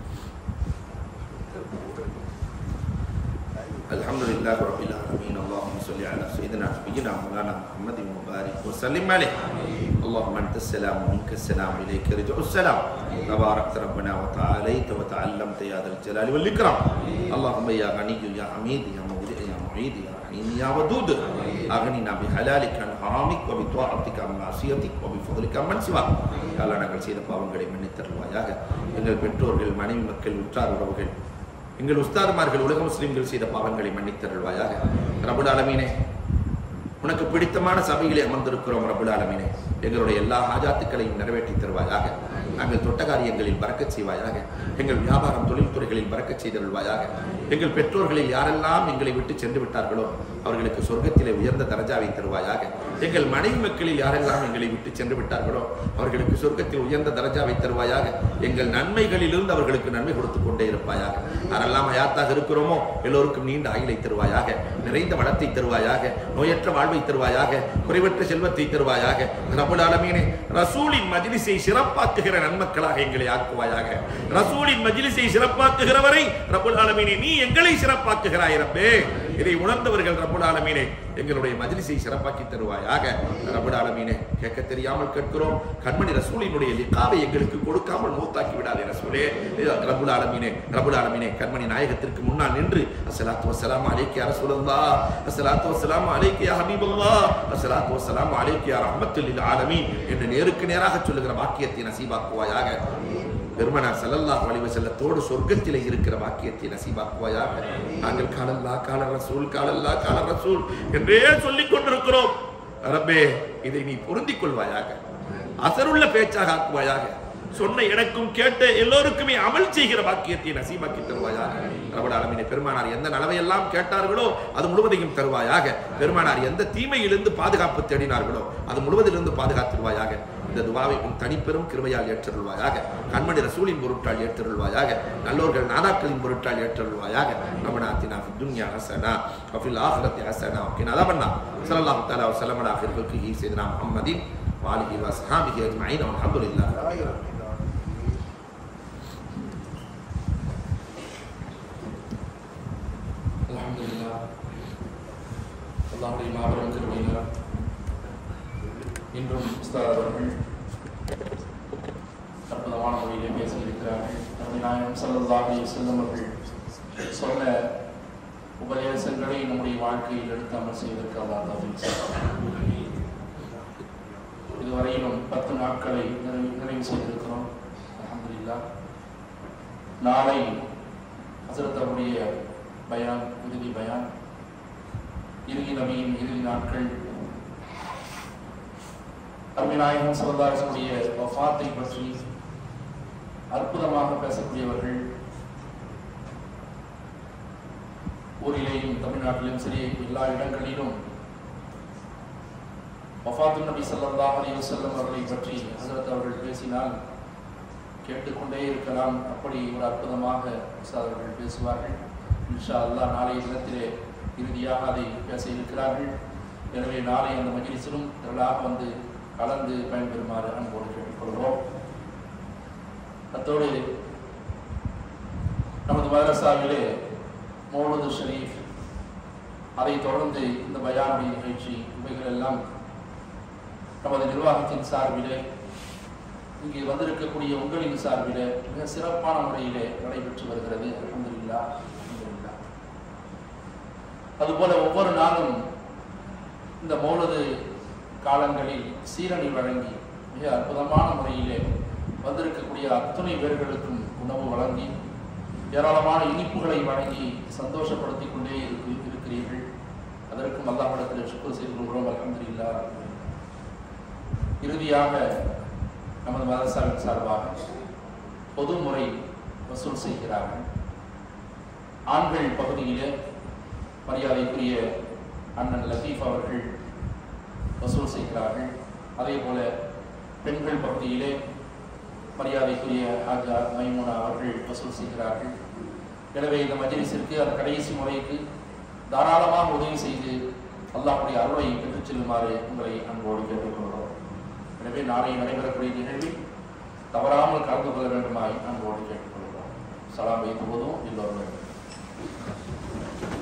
[SPEAKER 2] الحمد لله رب العالمين اللهم صل على سيدنا نبينا مولانا محمد وبارك وسلم عليه اللهم انت السلام ومنك السلام اليك يرجع السلام تباركت ربنا وتعاليت وتعلمت يا ذا الجلال والاكرام اللهم يا غني يا حميد يا مبدئ يا معيد يا رحيم يا ودود اغننا بحلالك عن حرامك وبطاعتك عن معصيتك وبفضلك عن سواك يا الله நாங்கள் செய்த பாவங்களை மன்னித்தருள்வாயாக எங்கள் பெற்றோர்கள் மனைவி மக்கள் உற்றார் உறவுகள் எங்கள் உஸ்தாதுமார்கள் உலக முஸ்லிம்கள் செய்த பாவங்களை மன்னித்தருள்வாயாக ரபுல் ஆலமீனே உனக்கு பிடித்தமான சபையிலே அமர்ந்திருக்கிறோம் ரபுல் ஆலமீனே எங்களுடைய எல்லா ஹாஜாத்துக்களையும் நிறைவேற்றி தருவாயாக நாங்கள் தொட்ட காரியங்களில் பறக்கச் செய்வாயாக எங்கள் வியாபாரம் தொழில்துறைகளில் பறக்கச் செய்தருள்வாயாக எங்கள் பெற்றோர்களில் யாரெல்லாம் எங்களை விட்டு சென்று விட்டார்களோ அவர்களுக்கு சொர்க்கத்திலே உயர்ந்த தரஜாவை தருவாயாக எங்கள் மனைவி மக்களில் யாரெல்லாம் எங்களை விட்டு சென்று விட்டார்களோ அவர்களுக்கு சொர்க்கத்தில் உயர்ந்த தரஜாவை தருவாயாக எங்கள் நன்மைகளிலிருந்து அவர்களுக்கு நன்மை கொடுத்து கொண்டே இருப்பாயாக யாரெல்லாம் ஹயாத்தாக இருக்கிறோமோ எல்லோருக்கும் நீண்ட ஆயுளை தருவாயாக நிறைந்த வளத்தை தருவாயாக நோயற்ற வாழ்வை தருவாயாக குறைவற்ற செல்வத்தை தருவாயாக ரபுல் ஆலமீனே ரசூலின் மஜ்லிஸை சிறப்பாக்குகிற நன்மக்களாக எங்களை ஆக்குவாயாக ரசூலின் மஜ்லிஸை சிறப்பாக்குகிறவரை ரபுல் ஆலமீனே நீ எங்களை சிறப்பாக்குகிறாய் ரப்பே இதை உணர்ந்தவர்கள் ரபுல் ஆலமீனே எங்களுடைய மஜ்லிஸை சிறப்பாக்கி தருவாயாக ரபுல் ஆலமீனே கேட்க தெரியாமல் கேட்கிறோம் கண்மணி ரசூலினுடைய லிக்காவை எங்களுக்கு கொடுக்காமல் மூத்தாக்கி விடாதே ரசூலே ரபுல் ஆலமீனே ரபுல் ஆலமீனே கண்மணி நாயகத்திற்கு முன்னால் நின்று அஸ்ஸலாத்து வஸ்ஸலாமு அலைக்கி யா ரசூலல்லாஹ் அஸ்ஸலாத்து வஸ்ஸலாமு அலைக்கி யா ஹபீபல்லாஹ் அஸ்ஸலாத்து வஸ்ஸலாமு அலைக்கி யா ரஹ்மத்துல் லில் ஆலமீன் என்று நேருக்கு நேராக சொல்லுகிற வாக்கியத்தை நசீபாக்குவாயாக பெருமனார் ஸல்லல்லாஹு அலைஹி வஸல்லத்தோடு சொர்க்கத்திலே இருக்கிற வாக்கியத்தை நசீபாக்குவாயாக நாங்கள் காலல்லா கால ரசூல் காலல்லா கால ரசூல் என்றே சொல்லிக் கொண்டிருக்கிறோம் ரப்பே இதை நீ பொருந்திக் கொள்வாயாக அசருள்ள பேச்சாக ஆக்குவாயாக சொன்ன எனக்கும் கேட்ட எல்லோருக்குமே அமல் செய்கிற வாக்கியத்தை நசீபாக்கி தருவாயாக ரபுல் ஆலமீனே பெருமானார் எந்த நலவையெல்லாம் கேட்டார்களோ அது முழுவதையும் தருவாயாக பெருமானார் எந்த தீமையிலிருந்து பாதுகாப்பு தேடினார்களோ அது முழுவதிலிருந்து பாதுகாத்துருவாயாக இந்த துவாவை உன் தனிப்பெரும் கிருபையால் ஏற்றருள்வாயாக கண்மணி ரசூலின் பொருட்டால் ஏற்றருள்வாயாக நல்லோர்கள் நாதாக்களின் பொருட்டால் ஏற்றருள்வாயாக ரமணாத்தினா துன்யா ஹசனா வஃபில் ஆஹிரத்தி ஹசனா ஓகே அதாபண்ணா ஸல்லல்லாஹு தஆலா வஸல்லம் அலா ஆஃபிர் ஹல்கிஹி சையதுனா முஹம்மதின் வாலிஹி வஸஹாபிஹி அஜ்மஈன் வல்ஹம்துலில்லாஹ்
[SPEAKER 1] அல்ஹம்துலில்லா அல்லாஹுடைய மாபெரும் கிருபையினால் இன்றும் உஸ்தாத் அவர்கள் அற்புதமான முறையிலே பேசியிருக்கிறார்கள் நம்முடைய நாயகம் ஸல்லல்லாஹு அலைஹி வஸல்லம் அவர்கள் சொன்ன உபதேசங்களை நம்முடைய வாழ்க்கையில் எடுத்து அமல் செய்வதற்கு அல்லாஹ் தௌஃபீக் செய்வார். இதுவரையிலும் பத்து நாட்களை நிறைவு நிறைவு செய்திருக்கிறோம் அல்ஹம்துலில்லாஹ் நாளை ஹசரத் அவருடைய பயான் இறுதி பயான் இறுதி நபியின் இறுதி நாட்கள் அருமைநாயகம் சமுதாயத்தினுடைய வஃபாத்தை பற்றி அற்புதமாக பேசக்கூடியவர்கள் ஊரிலேயும் தமிழ்நாட்டிலும் சரி எல்லா இடங்களிலும் வஃபாத்து நபி ஸல்லல்லாஹு அலைஹி வஸல்லம் அவர்களை பற்றி ஹஸரத் அவர்கள் பேசினால் கேட்டுக்கொண்டே இருக்கலாம் அப்படி ஒரு அற்புதமாக உஸ்தாத் அவர்கள் பேசுவார்கள் இன்ஷா அல்லாஹ் நாளைய தினத்திலே இறுதியாக அதை பேச இருக்கிறார்கள் எனவே நாளை அந்த மஜ்லிஸிலும் திரளாக வந்து கலந்து பயன்பெறுமாறு அன்போடு கேட்டுக்கொள்கிறோம் அத்தோடு நமது மதரசாவிலே மௌலது ஷரீஃப் அதைத் தொடர்ந்து இந்த பயானுடைய நிகழ்ச்சி இவைகள் எல்லாம் நமது நிர்வாகத்தின் சார்பிலே இங்கே வந்திருக்கக்கூடிய உங்களின் சார்பிலே மிக சிறப்பான முறையிலே நடைபெற்று வருகிறது அல்ஹம்துலில்லாஹ் அல்ஹம்துலில்லாஹ். அதுபோல ஒவ்வொரு நாளும் இந்த மௌலது காலங்களில் சீரணி வழங்கி மிக அற்புதமான முறையிலே வந்திருக்கக்கூடிய அத்துணை பேர்களுக்கும் உணவு வழங்கி ஏராளமான இனிப்புகளை வழங்கி சந்தோஷப்படுத்திக் கொண்டே இருக்கு இருக்கிறீர்கள் அதற்கும் அல்லாஹிடத்தில் சுக்குர் செய்து கொள்கிறோம் அல்ஹம்துலில்லாஹ் இறுதியாக நமது மதரசாவின் சார்பாக பொது முறை வசூல் செய்கிறார்கள் ஆண்கள் பகுதியிலே மரியாதைக்குரிய அண்ணன் லத்தீஃப் அவர்கள் வசூல் செய்கிறார்கள் அதே போல பெண்கள் பகுதியிலே மரியாதைக்குரிய ஹாஜா மைமுனா அவர்கள் வசூல் செய்கிறார்கள் எனவே இந்த மஜ்லிஸிற்கு அந்த கடைசி முறைக்கு தாராளமாக உதவி செய்து அல்லாஹ்வுடைய அருளை பெற்றுச் செல்லுமாறு உங்களை அன்போடு கேட்டுக்கொள்கிறோம் எனவே நாளை நடைபெறக்கூடிய நிகழ்வில் தவறாமல் கலந்து கொள்ள வேண்டுமாய் அன்போடு கேட்டுக்கொள்கிறோம் சலாம் வைத்து போதும் எல்லோரும்